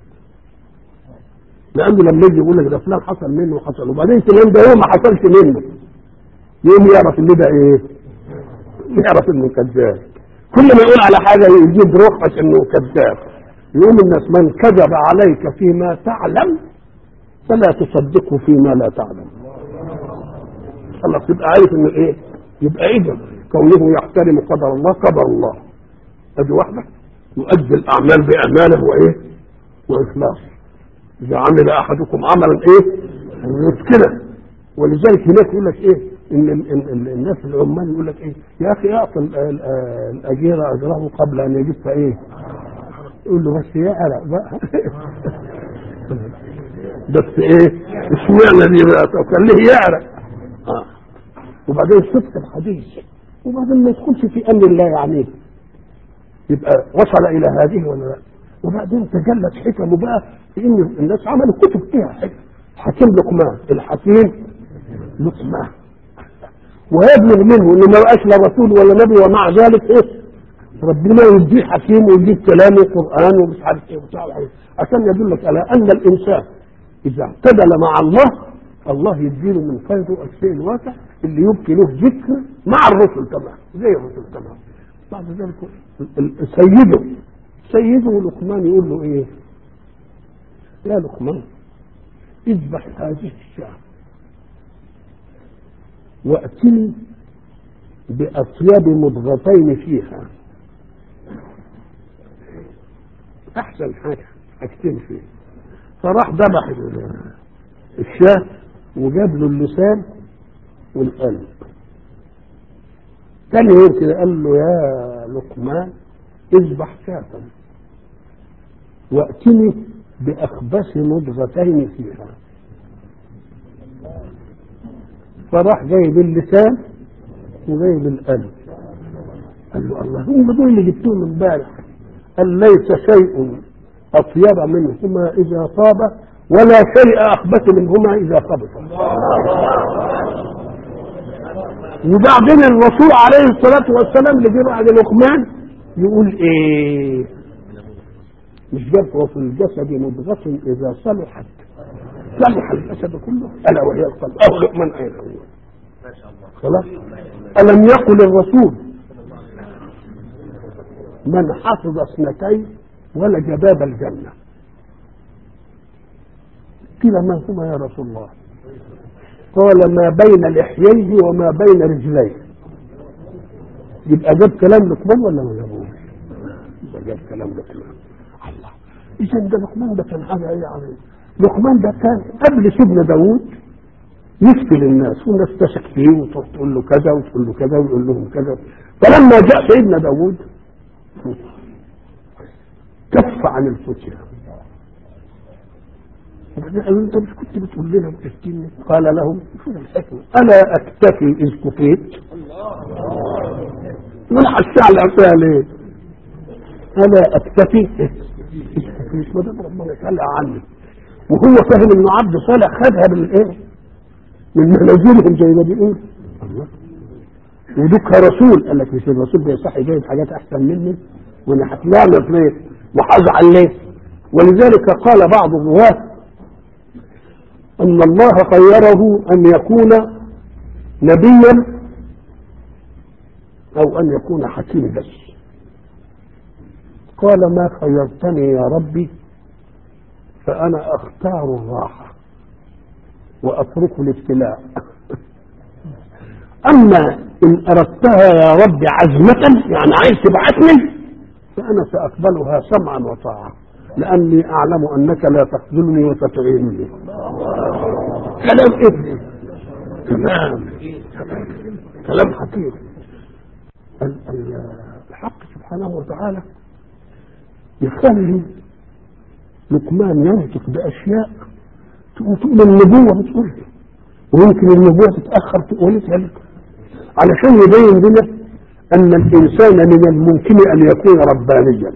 لأنه لما يجي يقول لك ده فلان حصل منه وحصل وبعدين فلان ده هو ما حصلش منه يقوم يعرف ان ده ايه؟ يعرف انه كذاب كل ما يقول على حاجه يجيب روحك انه كذاب يقوم الناس من كذب عليك فيما تعلم فلا تصدقه فيما لا تعلم خلاص يبقى عارف انه ايه؟ يبقى اذا كونه يحترم قدر الله قدر الله ادي واحده يؤدي الاعمال بامانه وايه؟ واخلاص اذا عمل احدكم عملا ايه؟ يتقنه ولذلك هناك يقول لك ايه؟ ان ال- ال- ال- الناس العمال يقول لك ايه؟ يا اخي اعطي ال- ال- الاجير اجره قبل ان يجف ايه؟ يقول له بس يعرق بقى بس ايه؟ اشمعنى دي بقى؟ طب خليه يعرق آه. وبعدين صدق الحديث وبعدين ما يدخلش في امر الله يعنيه يبقى وصل الى هذه ولا لا وبعدين تجلت حكمه بقى في ان الناس عملوا كتب فيها حكم حكيم لقمان الحكيم لقمان ويبلغ منه انه ما بقاش لا رسول ولا نبي ومع ذلك ايه ربنا يديه حكيم ويجيب كلام وقران ومش عارف ايه وبتاع وحاجة. عشان يدلك على ان الانسان اذا اعتدل مع الله الله يديله من فيضه الشيء الواسع اللي يبقي له ذكر مع الرسل تمام زي الرسل تمام بعد ذلك ال- ال- سيده سيده لقمان يقول له ايه يا لقمان اذبح هذه الشاة واتني باطيب مضغتين فيها احسن حاجه حاجتين فيها فراح ذبح ال- الشاة وجاب له اللسان والقلب تاني يوم كده قال له يا لقمان اذبح شاة واتني باخبث مضغتين فيها فراح جايب اللسان وجايب القلب قال له الله هم دول اللي جبتوهم من امبارح قال ليس شيء اطيب منهما اذا طاب ولا شيء اخبث منهما اذا خبث وبعدين الرسول عليه الصلاه والسلام اللي جه بعد لقمان يقول ايه مش جاب وفي الجسد مضغة إذا صلحت صلح الجسد كله ألا وهي القلب أو لقمان أين هو خلاص ألم يقل الرسول من حفظ اثنتين ولج باب الجنة قيل ما هما يا رسول الله قال ما بين لحييه وما بين رجليه يبقى جاب كلام لقمان ولا ما جابوش؟ يبقى جاب كلام لقمان الله اذا ده لقمان ده كان حاجه ايه يعني لقمان ده كان قبل سيدنا داوود يفتي للناس والناس تشك فيه وتقول له كذا وتقول له كذا ويقول لهم كذا فلما جاء سيدنا داوود كف عن الفتية وبعدين قالوا انت مش كنت بتقول لنا وتفتيني قال لهم شوف الحكمة الا اكتفي اذ كفيت من الشعل فيها ليه الا اكتفي اذ كفيت ما دام ربنا يسأل عني وهو فاهم انه عبد صالح خدها بالايه من منازلهم زي ما بيقول الله ودك رسول قال لك مش الرسول ده صح جايب حاجات احسن مني وانا هتلعنف ليه وهزعل ليه ولذلك قال بعض الرواة ان الله خيره ان يكون نبيا او ان يكون حكيم بس قال ما خيرتني يا ربي فانا اختار الراحه واترك الابتلاء اما ان اردتها يا رب عزمة يعني عايز تبعتني فانا ساقبلها سمعا وطاعة لاني اعلم انك لا تخذلني وتتعينني كلام ابني كلام كلام حكيم ال- ال- الحق سبحانه وتعالى يخلي لقمان ينطق باشياء تقول تقول النبوه بتقولها ويمكن النبوه تتاخر تقولها لك علشان يبين لنا ان الانسان من الممكن ان يكون ربانيا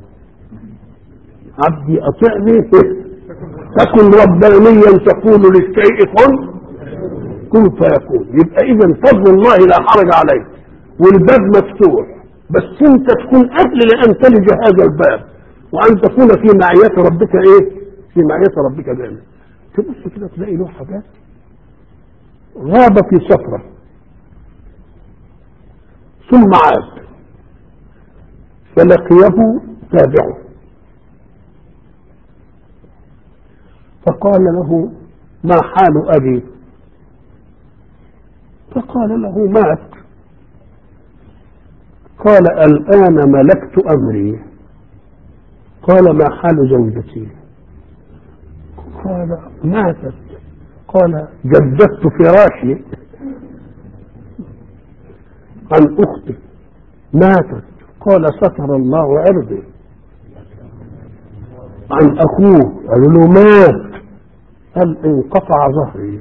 عبدي اطعني تكن ربانيا تقول للشيء كن كن فيكون يبقى اذا فضل الله لا حرج عليه والباب مفتوح بس انت تكون اهل لان تلج هذا الباب وان تكون في معية ربك ايه في معية ربك دائما تبص كده تلاقي له حاجات غاب في سفره ثم عاد فلقيه تابعه فقال له ما حال أبي فقال له مات قال الآن ملكت أمري قال ما حال زوجتي قال ماتت قال جددت فراشي عن أختي ماتت قال ستر الله عرضي عن أخوه قالوا له مات قال انقطع ظهري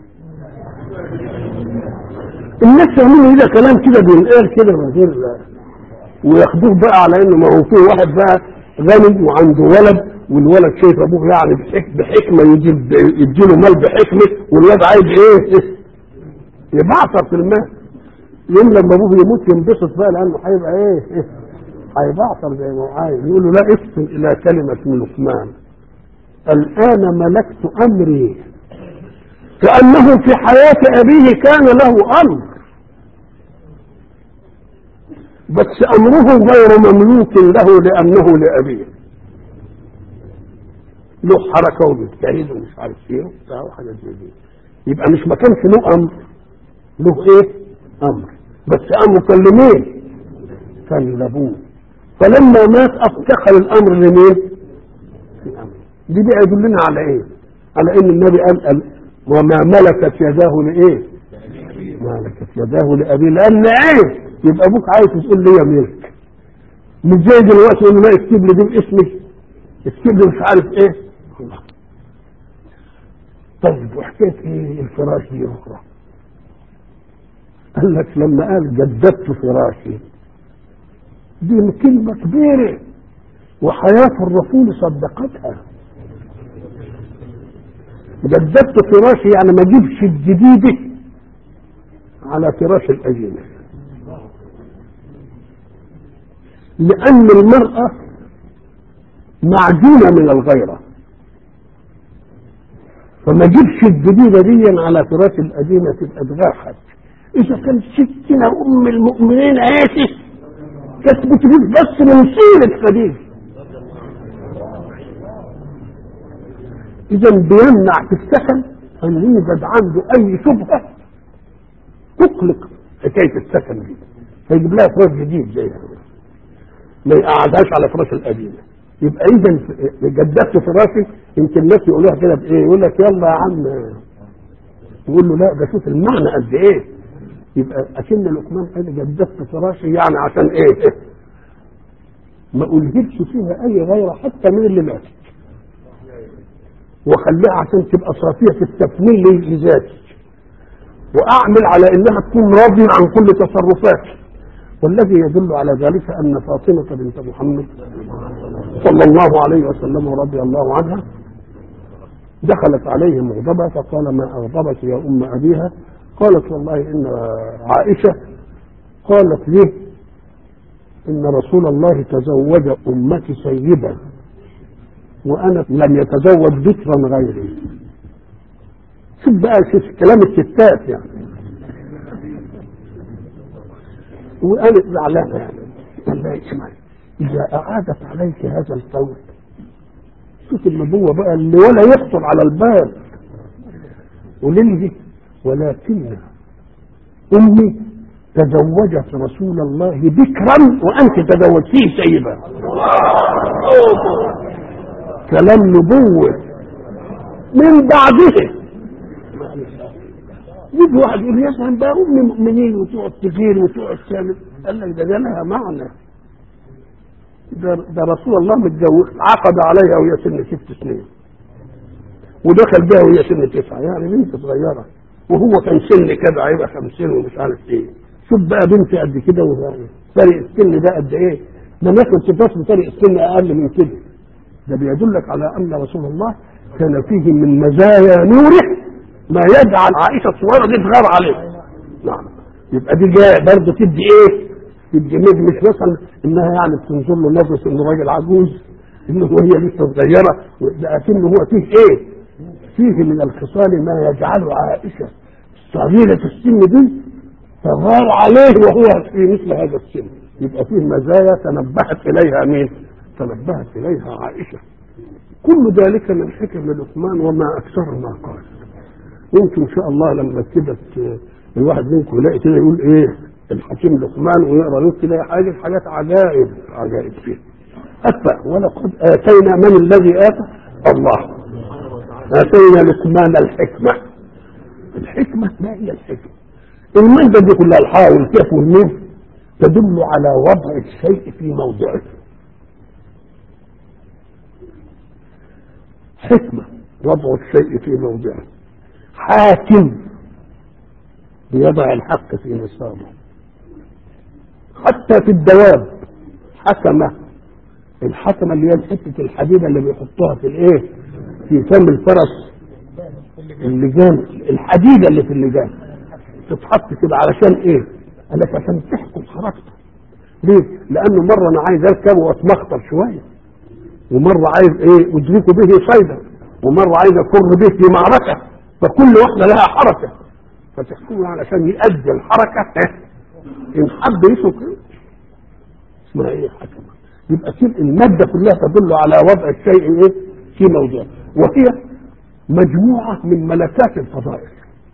الناس يعملوا ده كلام كده بينقال كده من غير وياخدوه بقى على انه ما هو في واحد بقى غني وعنده ولد والولد شايف ابوه يعني بحك بحكمه يجيب يديله مال بحكمه والولد عايز ايه؟ يبعثر في المال يوم لما ابوه يموت ينبسط بقى لانه هيبقى ايه؟ هيبعثر زي ما هو عايز يقول له لا اسم الى كلمه من لقمان الان ملكت امري كانه في حياه ابيه كان له امر بس امره غير مملوك له لانه لابيه له حركه وبيجتهد ومش عارف ايه وبتاع وحاجات زي دي يبقى مش ما كانش له امر له ايه؟ امر بس امره كان لمين؟ كان لابوه فلما مات افتقر الامر لمين؟ دي بقى يدلنا على ايه؟ على ان النبي قال, قال وما ملكت يداه لايه؟ ملكت يداه لابيه لان ايه؟ يبقى ابوك عايز تقول لي يا ملك مش زي دلوقتي يقول له لا اكتب لي دي باسمي اكتب لي مش عارف ايه الله طيب وحكايه ايه الفراش دي اخرى قال لك لما قال جددت فراشي دي كلمه كبيره وحياه الرسول صدقتها جددت فراشي يعني ما اجيبش الجديده على فراش القديم لأن المرأة معجونة من الغيرة فما جيبش الجديدة دي على فراش القديمة تبقى تغاحت إذا كانت ستنا أم المؤمنين عاشت كانت بتجيب بس من سيرة خديجة اذا بيمنع في السكن ان يوجد عنده اي شبهه تقلق حكايه السكن دي فيجيب لها فراش جديد زي ما يقعدهاش على فراش القديمه يبقى اذا جددت فراشي يمكن الناس يقولوها كده بايه يقول لك يلا يا عم يقول له لا ده شوف المعنى قد ايه يبقى اكن لقمان قال جددت فراشي يعني عشان ايه ما الهبش فيها اي غيره حتى من اللي ماتت وخليها عشان تبقى صافيه في التكوين لذاتي واعمل على انها تكون راضيه عن كل تصرفاتي والذي يدل على ذلك ان فاطمه بنت محمد صلى الله عليه وسلم ورضي الله عنها دخلت عليه مغضبة فقال ما أغضبك يا أم أبيها قالت والله إن عائشة قالت لي إن رسول الله تزوج أمتي سيدا وأنا لم يتزوج ذكرا غيري شوف بقى شوف كلام الستات يعني وقالت زعلانة يعني قال لها اسمعي إذا أعادت عليك هذا القول شوف النبوة بقى اللي ولا يخطر على البال وليه ولكن أمي تزوجت رسول الله بكرا وأنت تزوجتيه سيبا كلام نبوة من بعده يجي واحد يقول يا سلام بقى أم مؤمنين وتقعد تغير وتقعد تعمل قال لك ده ده لها معنى ده, ده رسول الله متجوز عقد عليها وهي سن ست سنين ودخل بها وهي سن تسعه يعني بنت صغيره وهو كان سن كده هيبقى 50 ومش عارف ايه شوف بقى بنت قد كده فرق السن ده قد ايه ده الناس ما بتبقاش بفرق السن اقل من كده ده بيدلك على ان رسول الله كان فيه من مزايا نوره ما يجعل عائشه الصغيره دي تغار عليه نعم يبقى دي جايه برضه تدي ايه؟ تدي مش مثلا انها يعني بتنظر له نظره انه راجل عجوز انه هي لسه صغيره لكنه هو فيه ايه؟ فيه من الخصال ما يجعل عائشه صغيره السن دي تغار عليه وهو في مثل هذا السن يبقى فيه مزايا تنبهت اليها مين؟ تنبهت اليها عائشه كل ذلك من حكم لقمان وما اكثر ما قال يمكن ان شاء الله لما كده الواحد منكم يلاقي كده يقول ايه الحكيم لقمان ويقرا له كده حاجه حاجات عجائب عجائب فيه أتى ولقد آتينا من الذي آتى الله آتينا لقمان الحكمة الحكمة ما هي الحكمة المادة دي كلها الحاء والكاف والميم تدل على وضع الشيء في موضعه حكمة وضع الشيء في موضعه حاكم بيضع الحق في نصابه حتى في الدواب حكمة الحكمة اللي هي حتة الحديدة اللي بيحطوها في الايه في فم الفرس اللجان الحديدة اللي في اللجان تتحط كده علشان ايه قال لك عشان تحكم حركته ليه لانه مرة انا عايز اركب واتمخطر شوية ومرة عايز ايه ادرك به صيدا ومرة عايز اكر به في معركة فكل واحدة لها حركة فتحكمه علشان يؤدي الحركة ان حب يسوق اسمها ايه حكمة يبقى كده المادة كلها تدل على وضع الشيء ايه في موضعه وهي مجموعة من ملكات الفضائل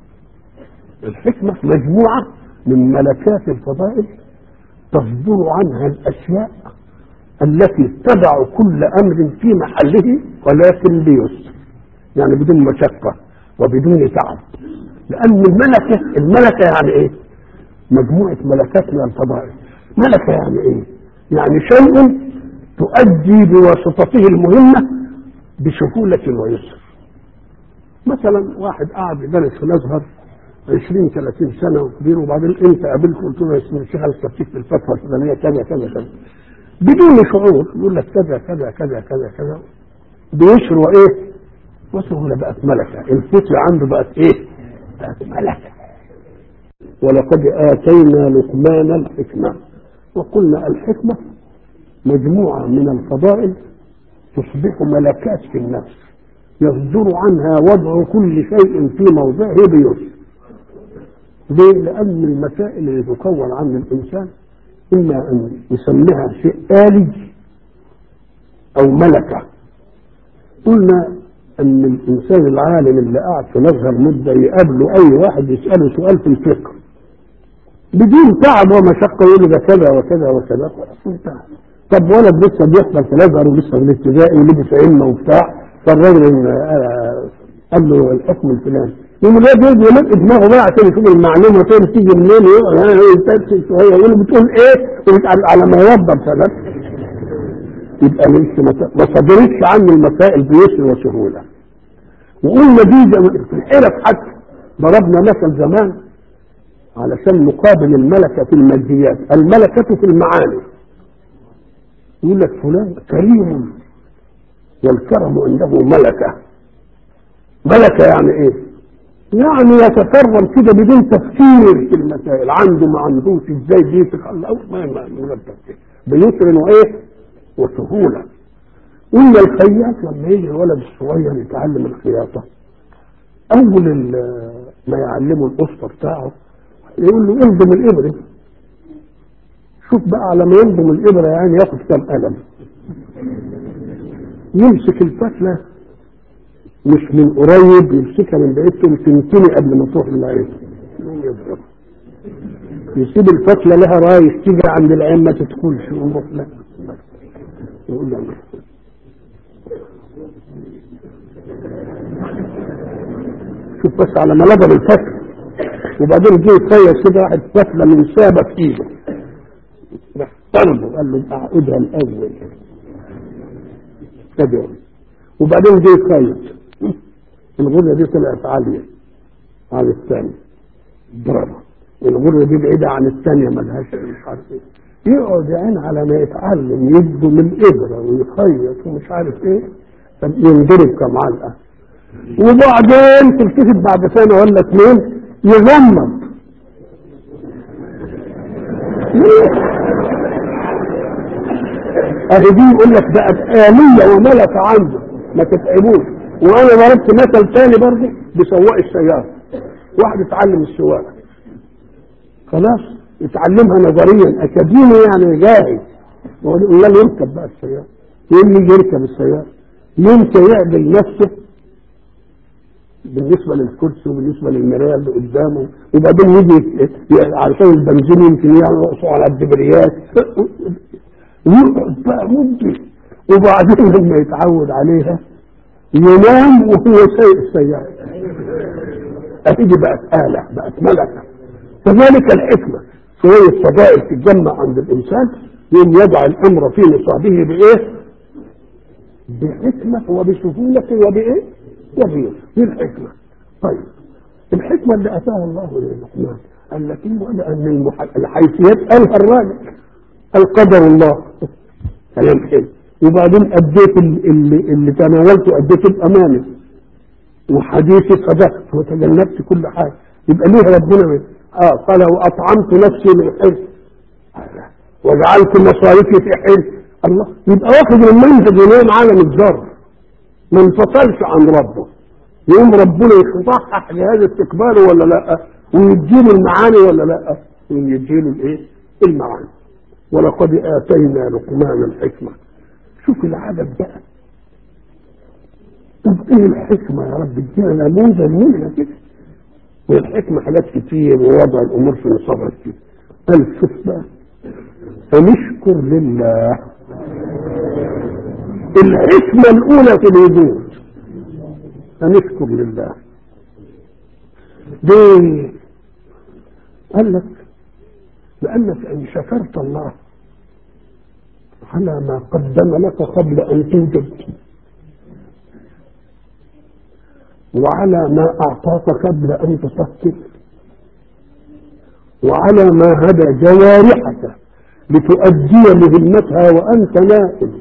الحكمة مجموعة من ملكات الفضائل تصدر عنها الأشياء التي تضع كل أمر في محله ولكن بيسر يعني بدون مشقة وبدون تعب لأن الملكة الملكة يعني إيه؟ مجموعة ملكات من الفضائل ملكة يعني إيه؟ يعني شيء تؤدي بواسطته المهمة بسهولة ويسر مثلا واحد قاعد يدرس في الازهر 20 30 سنه وكبير وبعدين انت قابلته قلت له يا اسمه الشيخ التفتيش في الفتوى الفلانيه كذا كذا كذا بدون شعور يقول لك كذا كذا كذا كذا كذا بيشر وايه؟ وسهوله بقت ملكه الفتوى عنده بقت ايه؟ بقت ملكه ولقد اتينا لقمان الحكمه وقلنا الحكمه مجموعه من الفضائل تصبح ملكات في النفس يصدر عنها وضع كل شيء في موضعه بيسر ليه؟ لأن المسائل اللي تكون عن الإنسان إما أن يسميها شيء آلي أو ملكة قلنا ان الانسان العالم اللي قاعد في الازهر مده يقابله اي واحد يساله سؤال في الفقه بدون تعب ومشقه يقول له ده كذا وكذا وكذا خلاص انتهى طب ولد لسه بيحضر في الازهر ولسه في الابتدائي ولبس علم وبتاع فالراجل آه، قال له الحكم الفلاني يقوم الواد يجي يلق دماغه بقى عشان يشوف المعلومه فين تيجي منين يقعد يستفسر شويه يقول له بتقول ايه؟ ويسال على ما يوضب سبب يبقى لسه ما ما صدرتش عنه المسائل بيسر وسهوله وقلنا دي زي- في الحرف حتى ضربنا مثل زمان علشان نقابل الملكة في الماديات الملكة في المعاني يقول لك فلان كريم والكرم عنده ملكة ملكة يعني ايه يعني يتكرم كده بدون تفكير في المسائل عنده ما عندوش ازاي بيسك الله ما ما من غير تفكير بيسر وايه وسهولة قلنا الخياط لما يجي الولد الصغير يتعلم الخياطة أول ال- ما يعلمه الأسطى بتاعه يقول له انضم الإبرة شوف بقى على ما ينضم الإبرة يعني ياخد كام قلم يمسك الفتلة مش من قريب يمسكها من بعيد تقوم تنتني قبل ما تروح للعين يقوم يضربها يسيب الفتلة لها رايح تيجي عند العين ما تدخلش يقوم يروح لها يقول له شوف بس على ما لضم الفتلة وبعدين جه يطير كده واحد فتلة من سابة في ايده راح طلبه قال له اعقدها الاول تدعو وبعدين جه يخيط الغرة دي طلعت عالية عن الثانية ضربها الغرة دي بعيدة عن الثانية ملهاش مش عارف ايه يقعد يعني على ما يتعلم يبدو من إبرة ويخيط ومش عارف ايه طب ينضرب كمعلقة وبعدين تلتفت بعد سنة ولا اثنين يغمض اهي دي يقول لك بقت آلية وملكة عنده ما تتعبوش وانا ضربت مثل تاني برضه بسواق السيارة واحد اتعلم السواقة خلاص اتعلمها نظريا اكاديمي يعني جاهز وقال له يركب بقى السيارة يقول لي يركب السيارة يمكن يعدل نفسه بالنسبة للكرسي وبالنسبة للمراية اللي قدامه وبعدين يجي علشان البنزين يمكن يقصوا على الدبريات يقعد بقى مدة وبعدين لما يتعود عليها ينام وهو سايق السيارة هتيجي بقت آلة بقت ملكة كذلك الحكمة شوية فضائل تتجمع عند الإنسان يوم يضع الأمر في نصابه بإيه؟ بحكمة وبسهولة وبإيه؟ وبيسر دي الحكمة طيب الحكمة اللي أتاها الله للقمان قال لك أن المح... الحيثيات قالها الراجل القدر الله كلام حلو وبعدين أديت اللي, اللي تناولته أديته بأمانة وحديثي صدقت وتجنبت كل حاجة يبقى ليه ربنا اه قال وأطعمت نفسي من حرص وجعلت مصاريفي في حرص الله يبقى واخد المنهج ينام عالم الذر ما انفصلش عن ربه يقوم ربنا يصحح لهذا استقباله ولا لا ويديله المعاني ولا لا ويديله الايه المعاني ولقد اتينا لقمان الحكمه شوف العدد بقى طب ايه الحكمه يا رب ادينا نموذج منها كده والحكمه حاجات كتير ووضع الامور في نصابها كتير قال شوف بقى فنشكر لله الحكمة الأولى في الوجود فنشكر لله ليه؟ قال لك لأنك إن شكرت الله على ما قدم لك قبل أن توجد وعلى ما أعطاك قبل أن تفكر وعلى ما هدى جوارحك لتؤدي مهمتها وأنت نائم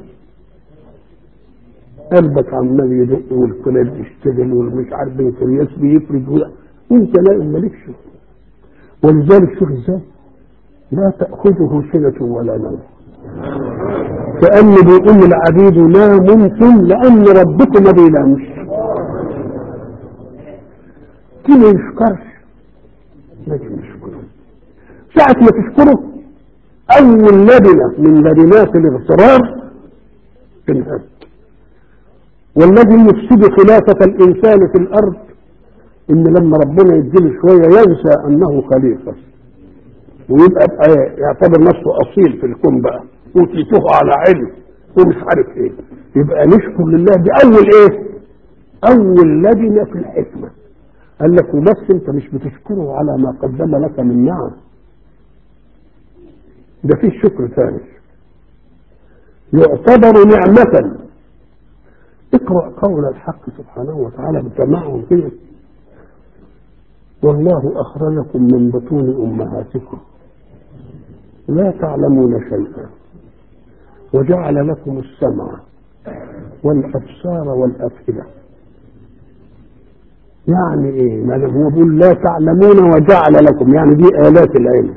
قلبك عمال يدق والقلب يشتغل والمش عارف القياس بيفرد وانت نائم مالكش ولذلك شوف ازاي لا تأخذه سنة ولا نوم كأن بيقول العبيد لا ممكن لأن ربكم ما بينامش كي ما يشكرش لكن يشكره ساعة ما تشكره أول لبنة من لبنات الاغترار تنهد والذي يفسد خلافة الإنسان في الأرض إن لما ربنا يديله شوية ينسى أنه خليفة ويبقى بقى يعتبر نفسه أصيل في الكون بقى أوتيته على علم ومش عارف إيه يبقى نشكر لله دي أول إيه؟ أول لجنة في الحكمة قال لك وبس أنت مش بتشكره على ما قدم لك من نعم ده فيه شكر ثاني يعتبر نعمة اقرأ قول الحق سبحانه وتعالى بسماعهم كده والله أخرجكم من بطون أمهاتكم لا تعلمون شيئا وجعل لكم السمع والأبصار والأفئدة يعني ايه ما هو بيقول لا تعلمون وجعل لكم يعني دي آلات العلم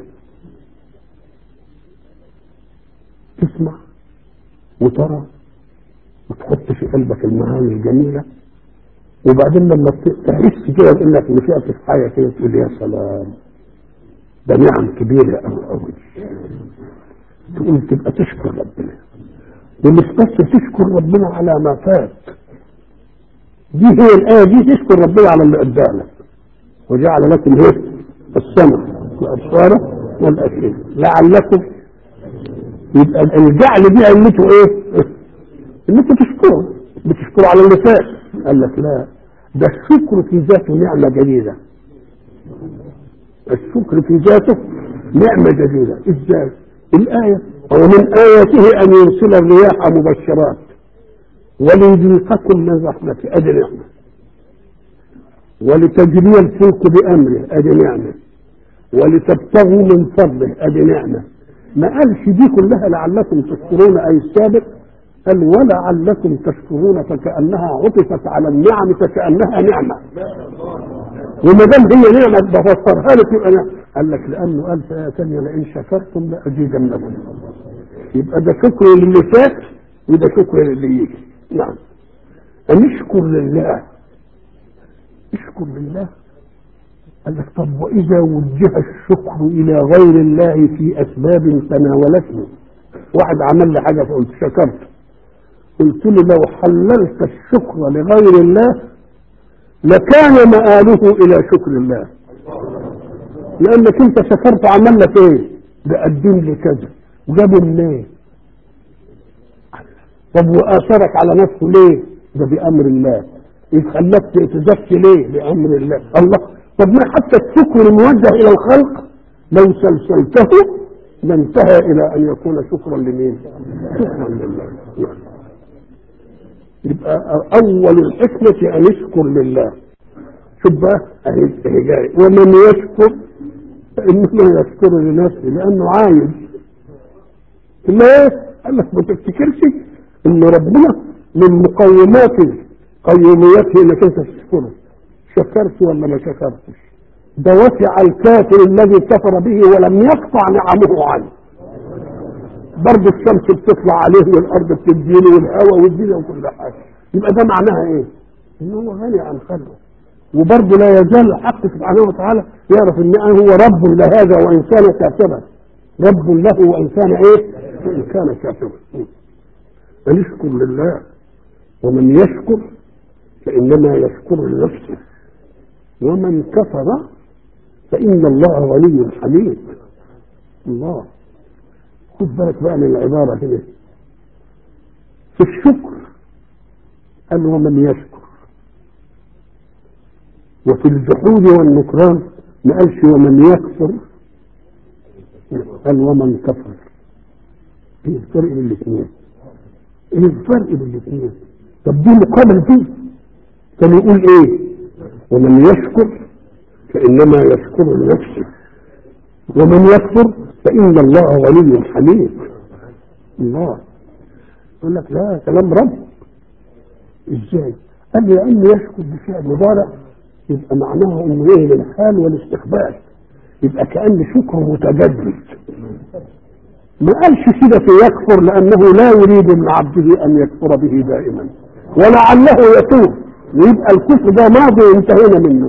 تسمع وترى وتحط في قلبك المعاني الجميلة وبعدين لما تحس كده انك نشأت في حاجة كده تقول يا سلام ده نعم كبيرة أوي أوي تقوم تبقى تشكر ربنا ومش بس تشكر ربنا على ما فات دي هي الآية دي تشكر ربنا على اللي قدامك وجعل لكم ايه السمع والأبصار والأفئدة لعلكم يبقى الجعل دي علته ايه؟ انكم تشكروا بتشكروا على اللي فات قال لك لا ده الشكر في ذاته نعمة جديدة الشكر في ذاته نعمة جديدة ازاي؟ الآية ومن آياته أن يرسل الرياح مبشرات وليذيقكم من رحمته أدي نعمة ولتجري الفلك بأمره أدي نعمة ولتبتغوا من فضله أدي نعمة ما قالش دي كلها لعلكم تشكرون أي السابق قال ولعلكم تشكرون فكأنها عطفت على النعم فكأنها نعمة وما دام هي نعمة بفسرها لك يبقى نعمة قال لك لأنه قال في آية ثانية لئن شكرتم لأزيدنكم يبقى ده شكر للي فات وده شكر للي يجي نعم نشكر لله اشكر لله قال لك طب وإذا وجه الشكر إلى غير الله في أسباب تناولتني واحد عمل لي حاجة فقلت شكرت قلت له لو حللت الشكر لغير الله لكان مآله إلى شكر الله لأنك أنت شكرت عمل لك إيه؟ ده قدم لي كذا وجابه منين؟ طب وآثرك على نفسه ليه؟ ده بأمر الله يخليك تزكي ليه؟ بأمر الله الله طب ما حتى الشكر الموجه إلى الخلق لو سلسلته لانتهى إلى أن يكون شكرا لمين؟ شكرا لله يبقى أول الحكمة أن يشكر لله شوف بقى أهي جاي ومن يشكر فإنما يشكر لنفسه لأنه عايز ليه؟ قال لك ما تفتكرش إن ربنا من مقومات قيوميته إنك أنت تشكره شكرت ولا ما شكرتش ده وسع الكافر الذي كفر به ولم يقطع نعمه عنه برضه الشمس بتطلع عليه والارض بتديله والهواء والدنيا وكل حاجه يبقى ده معناها ايه؟ ان هو غني عن خلقه وبرضه لا يزال الحق سبحانه وتعالى يعرف ان هو رب لهذا وان كان كافرا رب له وان كان ايه؟ وان كان كافرا فنشكر لله ومن يشكر فانما يشكر لنفسه ومن كفر فإن الله غني حميد الله خد بالك بقى من العبارة هنا في الشكر قال ومن يشكر وفي الجحود والنكران ما قالش ومن يكفر قال ومن كفر ايه الفرق بين الاثنين؟ ايه الفرق بين الاثنين؟ طب دي مقابل دي كان يقول ايه؟ ومن يشكر فإنما يشكر لنفسه ومن يكفر فإن الله غني حميد الله يقول لك لا كلام رب ازاي؟ قال لي لأن يشكر بفعل مضارع يبقى معناها انه ايه للحال والاستقبال يبقى كأن شكره متجدد ما قالش كده في يكفر لأنه لا يريد من عبده أن يكفر به دائما ولعله يتوب ويبقى الكفر ده ماضي انتهينا منه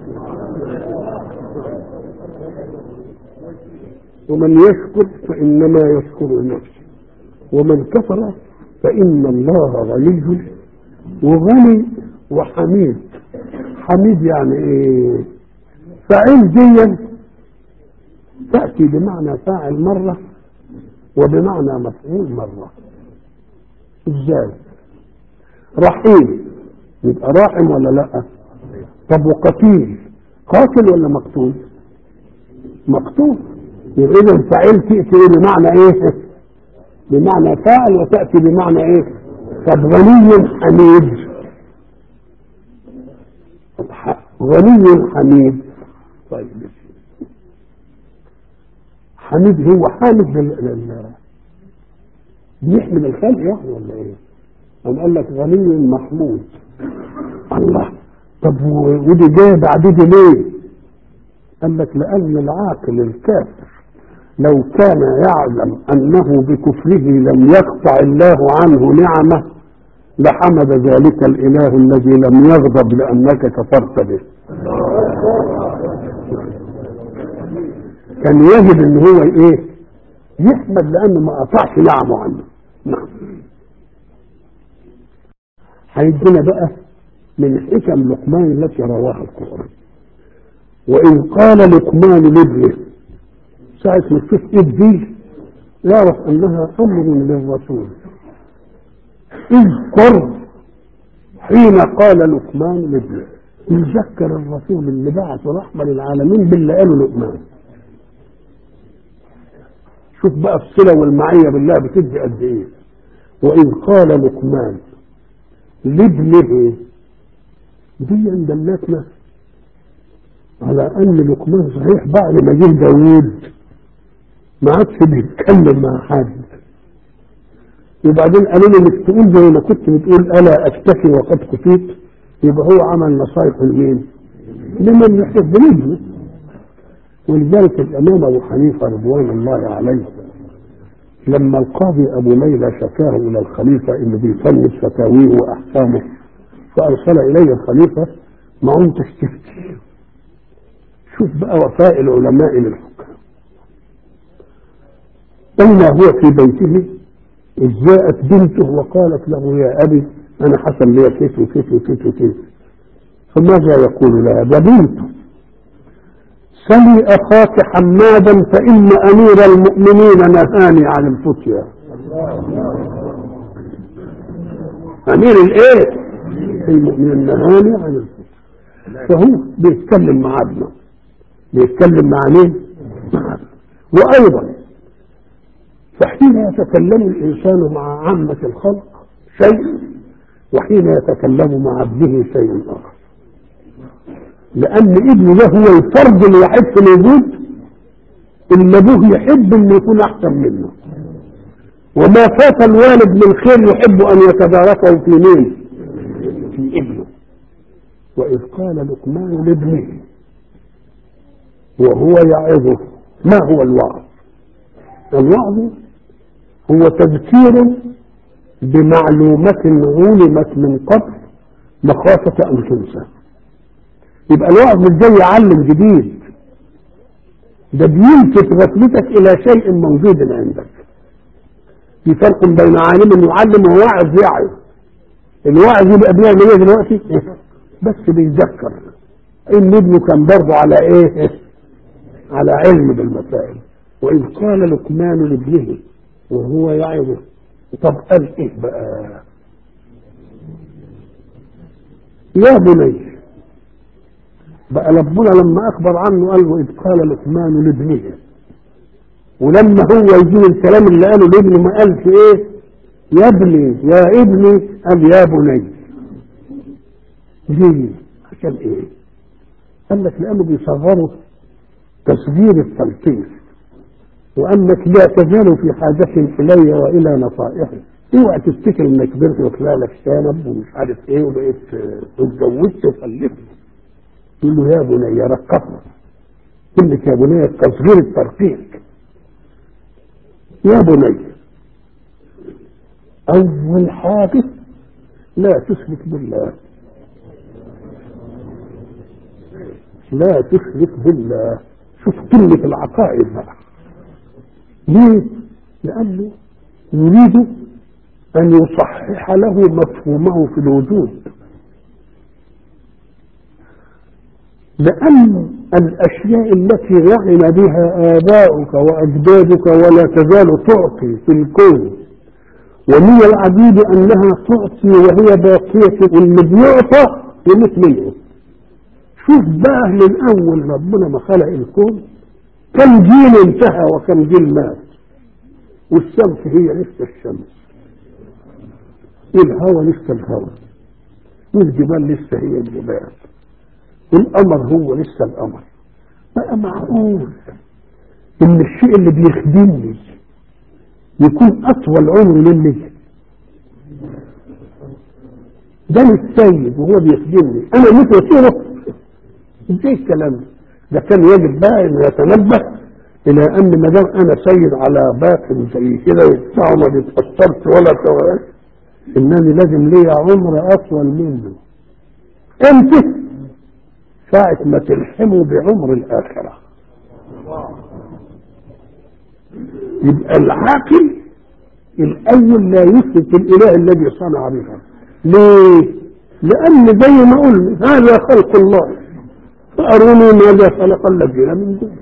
ومن يشكر فإنما يشكر لنفسه ومن كفر فإن الله غني وغني وحميد حميد يعني ايه فعيل دي تأتي بمعنى فاعل مرة وبمعنى مفعول مرة ازاي رحيم يبقى راحم ولا لا طب وقتيل قاتل ولا مقتول مقتول يبقى اذا فعيل تأتي بمعنى ايه بمعنى فاعل وتأتي بمعنى ايه طب غني حميد غني حميد طيب حميد هو حامد لل... لل... بيحمد الخلق يعني ولا ايه؟ قام قال لك غني محمود الله طب ودي جايه بعد دي ليه؟ قال لك لان العاقل الكافر لو كان يعلم انه بكفره لم يقطع الله عنه نعمه لحمد ذلك الاله الذي لم يغضب لانك كفرت به كان يجب ان هو ايه يحمد لانه ما قطعش نعمه عنه نعم هيدينا بقى من حكم لقمان التي رواها القران وإن قال لقمان لابنه ساعة ما تشوف ايد دي يعرف انها امر للرسول اذكر حين قال لقمان لابنه يذكر الرسول اللي بعث رحمه للعالمين باللي قاله لقمان شوف بقى الصله والمعيه بالله بتدي قد ايه واذ قال لقمان لابنه دي دلتنا على ان لقمان صحيح بعد ما جه داوود ما عادش بيتكلم مع حد وبعدين قالوا له انك تقول زي ما كنت بتقول الا اشتكي وقد كفيت يبقى هو عمل نصايح لمين؟ لمن يحب ابنه ولذلك الامام ابو حنيفه رضوان الله عليه لما القاضي ابو ليلى شكاه الى الخليفه انه بيصنف فتاويه واحكامه فارسل اليه الخليفه ما انت تفتي شوف بقى وفاء العلماء للحكام بين هو في بيته إذ جاءت بنته وقالت له يا أبي أنا حصل لي كيف وكيف وكيف وكيف فماذا يقول لها ده بنته سلي أخاك حمادا فإن أمير المؤمنين نهاني عن الفتيا أمير الإيه؟ المؤمنين نهاني عن الفتيا فهو بيتكلم مع ابنه بيتكلم مع مين؟ مع ابنه وأيضا فحين يتكلم الإنسان مع عامة الخلق شيء وحين يتكلم مع ابنه شيء آخر لأن ابنه ده هو الفرد الوحيد في الوجود اللي أبوه يحب إنه يكون أحسن منه وما فات الوالد من خير يحب أن يتباركه في مين؟ في ابنه وإذ قال لقمان لابنه وهو يعظه ما هو الوعظ؟ الوعظ هو تذكير بمعلومة علمت من قبل مخافة أن تنسى يبقى الوعظ مش جاي يعلم جديد ده بيلفت غفلتك إلى شيء موجود عندك في فرق بين عالم يعلم وواعظ يعظ الواعظ يبقى بيعمل ايه دلوقتي؟ بس بيذكر ان ابنه كان برضه على ايه؟ على علم بالمسائل وإذ قال لقمان لابنه وهو يعظه طب قال ايه بقى يا بني بقى ربنا لما اخبر عنه قال واذ قال لقمان لابنه ولما هو يجيب الكلام اللي قاله لابنه ما قالش ايه يا ابني يا ابني قال يا بني ليه عشان ايه قال لك لانه بيصغروا تصغير التلقيف وانك لا تزال في حاجة الي والى نصائحي اوعى تفتكر انك كبرت وطلع لك شنب ومش عارف ايه وبقيت اتجوزت وخلفت تقول له يا بني رققنا كلمة يا بني تصغير الترقيق يا بني اول حاجة لا تشرك بالله لا تشرك بالله شوف كلمة العقائد بقى ليه؟ لأنه يريد أن يصحح له مفهومه في الوجود لأن الأشياء التي رغم بها آباؤك وأجدادك ولا تزال تعطي في الكون ومن العجيب أنها تعطي وهي باقية اللي بيعطى يموت منه شوف بقى من أول ربنا ما خلق الكون كم جيل انتهى وكم جيل مات والشمس هي لسه الشمس الهوى لسه الهوى والجبال لسه هي الجبال والقمر هو لسه القمر بقى معقول ان الشيء اللي بيخدمني يكون اطول عمر مني ده السيد وهو بيخدمني انا موت وسيره ازاي الكلام ده ده كان يجب بقى انه يتنبه الى ان ما دام انا سيد على باطل زي كده وبتاع ما بيتاثرش ولا كوارث انني لازم ليا عمر اطول منه امتى ساعة ما تلحموا بعمر الآخرة يبقى العاقل الأول لا يثبت الإله الذي صنع بها ليه؟ لأن زي ما قلنا هذا خلق الله فأروني ماذا خلق الذين من دونه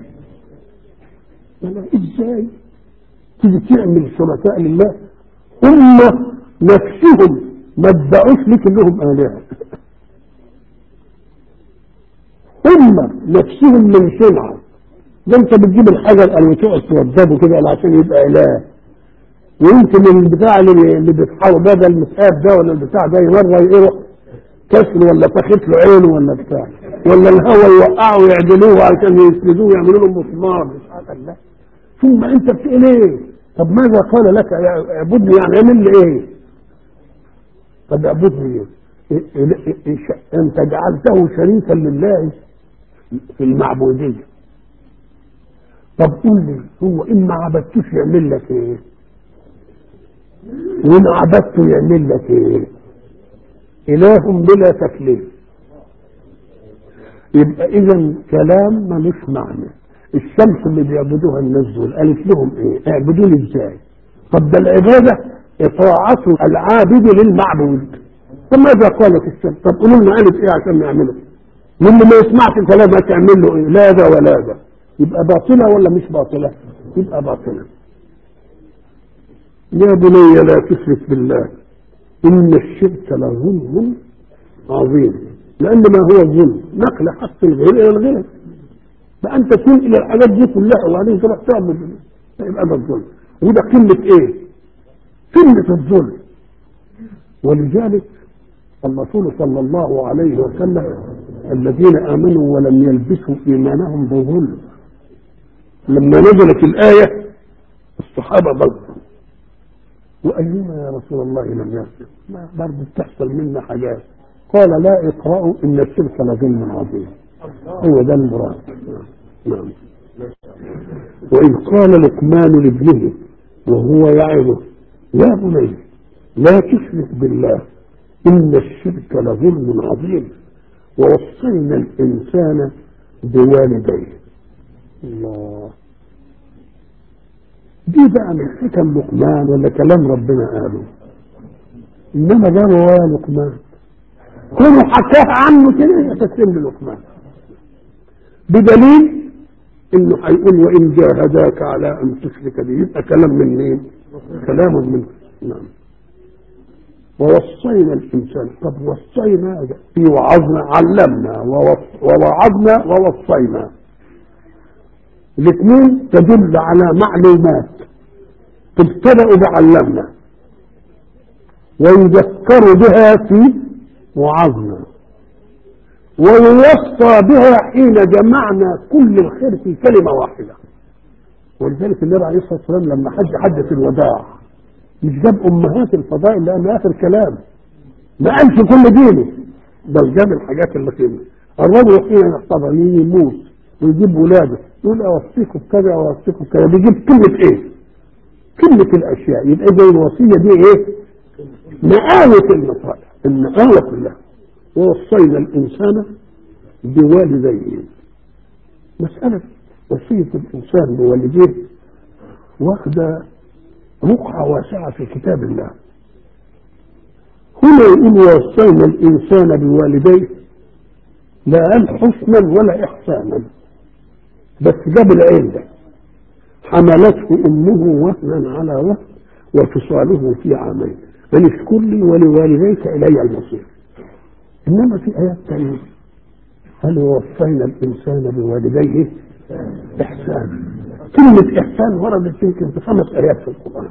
ازاي تيجي تعمل شركاء لله هم نفسهم ما ادعوش لك انهم الهه هم نفسهم من صنعه ده انت بتجيب الحجر قال وتقعد توضبه كده عشان يبقى اله ويمكن البتاع اللي اللي بيتحاول ده المساب ده ولا البتاع ده مره يروح كسر ولا فخت له عينه ولا بتاع ولا الهوا يوقعه ويعدلوه عشان يسندوه يعملوا له مسمار مش عارف الله ثم انت بتقول ايه؟ طب ماذا قال لك اعبدني يعني اعمل لي ايه؟ طب اعبدني ايه؟ انت جعلته شريكا لله في المعبوديه طب قول لي هو ان ما عبدتوش يعمل لك ايه؟ وان عبدته يعمل لك ايه؟ اله بلا تكليف يبقى اذا كلام ملوش معنى الشمس اللي بيعبدوها الناس دول قالت لهم ايه اعبدوني ازاي طب ده العباده اطاعه العابد للمعبود فماذا قالت الشمس طب قولوا لنا قالت ايه عشان نعمله من اللي ما يسمعش كلامها تعمل له ايه لا ده ولا ده يبقى باطله ولا مش باطله يبقى باطله يا بني لا تشرك بالله ان الشرك لظلم عظيم لان ما هو الظلم نقل حق الغير الى الغير فانت تكون الى الحاجات دي كلها وبعدين تروح تعبد يبقى ده الظلم وده قله ايه؟ قله الظلم ولذلك الرسول صلى الله عليه وسلم الذين امنوا ولم يلبسوا ايمانهم بظلم لما نزلت الايه الصحابه بلغوا وايما يا رسول الله لم يلبس ما برضه بتحصل منا حاجات قال لا اقرأوا ان الشرك لظلم عظيم هو ده المراد نعم وإذ قال لقمان لابنه وهو يعظه يا بني لا تشرك بالله إن الشرك لظلم عظيم ووصينا الإنسان بوالديه الله دي بقى من حكم لقمان ولا كلام ربنا قاله إنما ده رواية لقمان كونه حكاها عنه كده يتسلم للقمان بدليل انه هيقول وان جاهداك على ان تشرك بي يبقى كلام من مين؟ كلام من نعم ووصينا الانسان طب وصينا في وعظنا علمنا ووعظنا ووصينا الاثنين تدل على معلومات تبتدأ بعلمنا ويذكر بها في وعظنا ويوصى بها حين جمعنا كل الخير في كلمة واحدة ولذلك النبي عليه الصلاة والسلام لما حج حجة الوداع مش جاب أمهات الفضائل لأن آخر كلام ما قالش كل دينه بل جاب الحاجات اللي فيه الرجل حين يحتضر يموت ويجيب ولاده يقول أوصيكم بكذا أوصيكم بكذا بيجيب كلمة إيه؟ كلمة الأشياء يبقى زي الوصية دي إيه؟ مآوة النصائح المآوة كلها ووصينا الإنسان بوالديه مسألة وصية الإنسان بوالديه واخدة رقعة واسعة في كتاب الله هنا يقول ووصينا الإنسان بوالديه لا قال حسنا ولا إحسانا بس جاب العين ده حملته أمه وهنا على وهن وفصاله في عامين أن اشكر لي ولوالديك إلي المصير إنما في آيات ثانية هل وصينا الإنسان بوالديه إحسانا كلمة إحسان وردت يمكن في خمس آيات في القرآن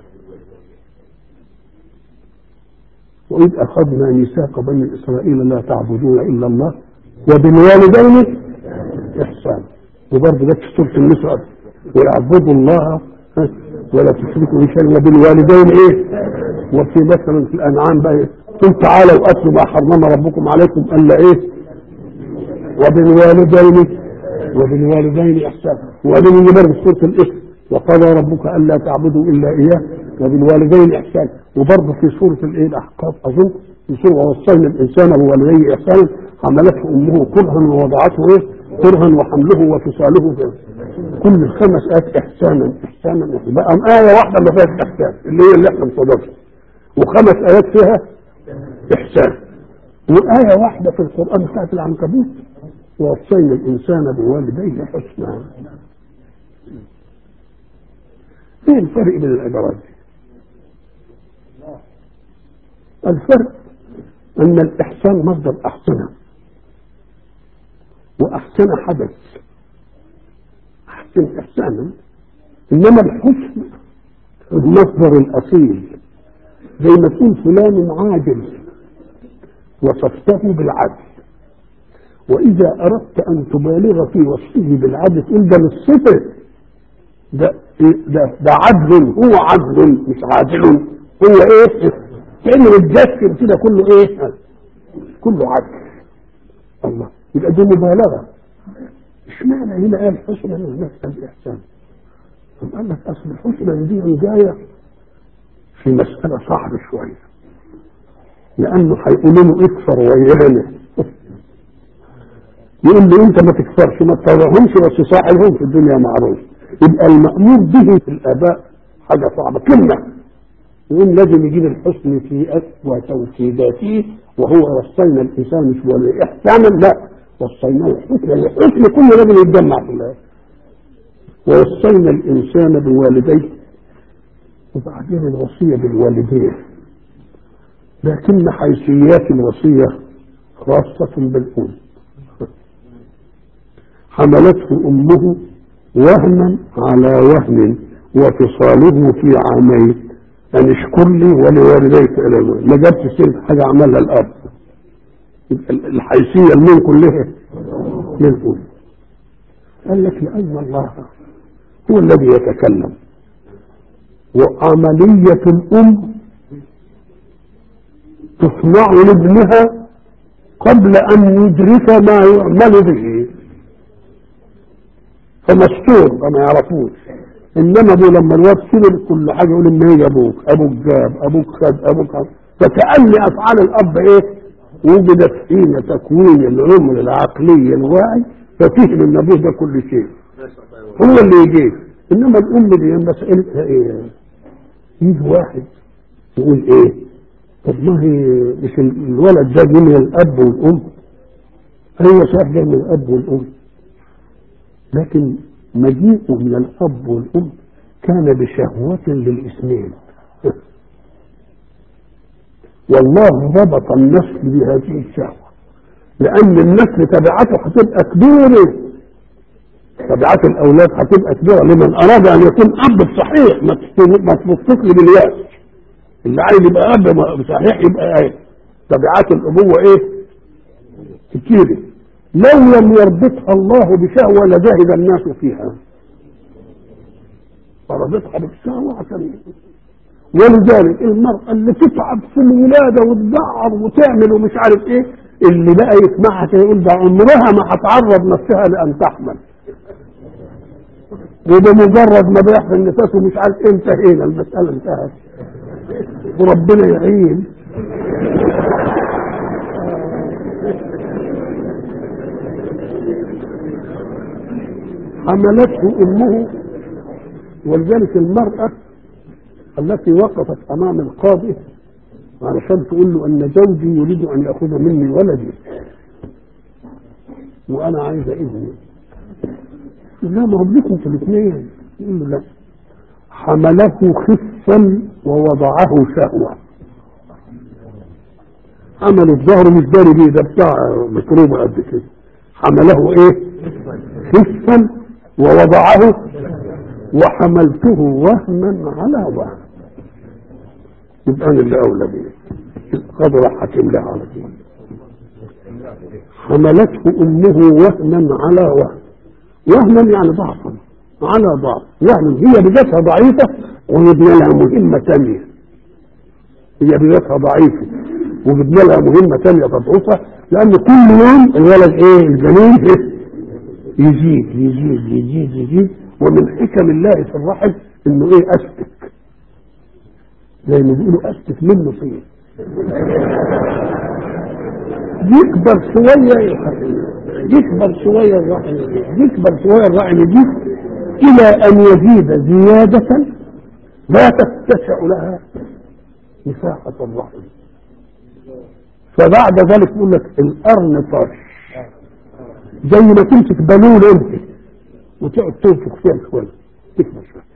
وإذ أخذنا ميثاق بني إسرائيل لا تعبدون إلا الله وبالوالدين إحسانا وبرضه جت في سورة النساء ويعبدوا الله ولا تشركوا به شيئا وبالوالدين إيه وفي مثلا في الأنعام بقى قل تعالوا أتلوا ما حرم ربكم عليكم ألا إيه وبالوالدين وبالوالدين إحسانا وبعدين يجي برضه في سورة الإثم وقضى ربك ألا تعبدوا إلا إياه وبالوالدين إحسانا وبرضه في سورة الإيه الأحقاف أظن في سورة ووصينا الإنسان بوالديه إحسانا حملته أمه كرها ووضعته إيه كرها وحمله وفصاله في كل الخمس آيات إحسانا إحسانا بقى آية واحدة ما فيهاش إحسان اللي هي اللي إحنا بصددها وخمس آيات فيها إحسان وآية واحدة في القرآن بتاعت العنكبوت ووصينا الإنسان بوالديه حسنا ايه الفرق بين العبارات دي الفرق ان الاحسان مصدر احسن واحسن حدث احسن احسانا انما الحسن المصدر الاصيل زي ما تقول فلان عاجل وصفته بالعدل واذا اردت ان تبالغ في وصفه بالعدل تقول ده الصفه ده ده ده عدل هو عدل مش عادل هو ايه كانه متجسم كده كله ايه كله عدل الله يبقى دي مبالغه اشمعنى هنا قال حسنى والناس قال احسان طب قال لك اصل الحسنى دي جايه في مساله صعبه شويه لانه هيقولوا له اكفر ويانا يقول له انت ما تكفرش ما تطوعهمش بس صاحبهم في الدنيا معروف يبقى المأمور به في الآباء حاجة صعبة كلمة يقول لازم يجيب الحسن في وتوكيداته وهو وصينا الإنسان مش ولا إحسانا لا وصيناه الحسن الحسن كله لازم يتجمع في الله ووصينا الإنسان بوالديه وبعدين الوصية بالوالدين لكن حيثيات الوصية خاصة بالأم حملته أمه وهنا على وهن وفصاله في عامين أن اشكر لي ولوالديك إلى ما جابش سيرة حاجة عملها الأب الحيثية المين كلها للأم قال لك لأن الله هو الذي يتكلم وعملية الأم تصنع لابنها قبل أن يدرك ما يعمل به فمستور فما يعرفوش انما ابو لما الواد كبر كل حاجه يقول ان هي ابوك ابوك جاب ابوك خد ابوك خد فكأن افعال الاب ايه وجدت حين تكوين العمر العقلي الواعي ففهم ان ابوه ده كل شيء هو اللي يجيب انما الام دي مسألتها ايه يجي واحد يقول ايه طب ما هي مش الولد ده من الاب والام ايوه صحيح جاي من الاب والام لكن مجيئه من الأب والأم كان بشهوة للإثنين والله ربط النسل بهذه الشهوة لأن النسل تبعته هتبقى كبيرة تبعات الأولاد هتبقى كبيرة لمن أراد أن يكون أب صحيح ما تبصك لي بالياس اللي عايز يبقى أب صحيح يبقى إيه تبعات الأبوة إيه كتيرة لو لم يربطها الله بشهوة لذهب الناس فيها فربطها بالشهوة عشان ولذلك المرأة اللي تتعب في الولادة وتدعر وتعمل ومش عارف ايه اللي بقى يسمعها يقول ده عمرها ما هتعرض نفسها لأن تحمل وبمجرد ما بيحصل النفاس ومش عارف ايه انتهينا المسألة انتهت وربنا يعين حملته امه ولذلك المرأة التي وقفت امام القاضي علشان تقول له ان زوجي يريد ان ياخذ مني ولدي وانا عايز ابني لا ما هو ابنكم في الاثنين يقول له لا حمله خفا ووضعه شهوه عمل الظهر مش داري بيه ده بتاع مشروبه قد كده حمله ايه خفا ووضعه وحملته وهنا على وهن يبقى انا اللي اولى بيه قد راح حكم لها على طول حملته امه وهنا على وهن وهنا يعني ضعفا على ضعف وهن هي بذاتها ضعيفه ويبنى لها مهمه ثانيه هي بذاتها ضعيفه وجبنا لها مهمه ثانيه تضعفها لان كل يوم الولد ايه الجنين إيه؟ يزيد يزيد يزيد يزيد ومن حكم الله في الرحم انه ايه استك زي ما بيقولوا استك منه فيه يكبر شويه يكبر شويه الرحم يكبر شويه الرحم يجيب الى ان يزيد زياده لا تتسع لها مساحه الرحم فبعد ذلك يقول لك القرن طرش زي ما تمسك بالون انت وتقعد تنفخ فيها شويه تكبر شويه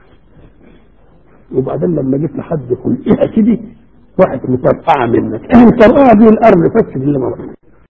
وبعدين لما جيت لحد خلقها كده راحت مطرقعه منك ايه مطرقعه دي الارض فسد اللي مرة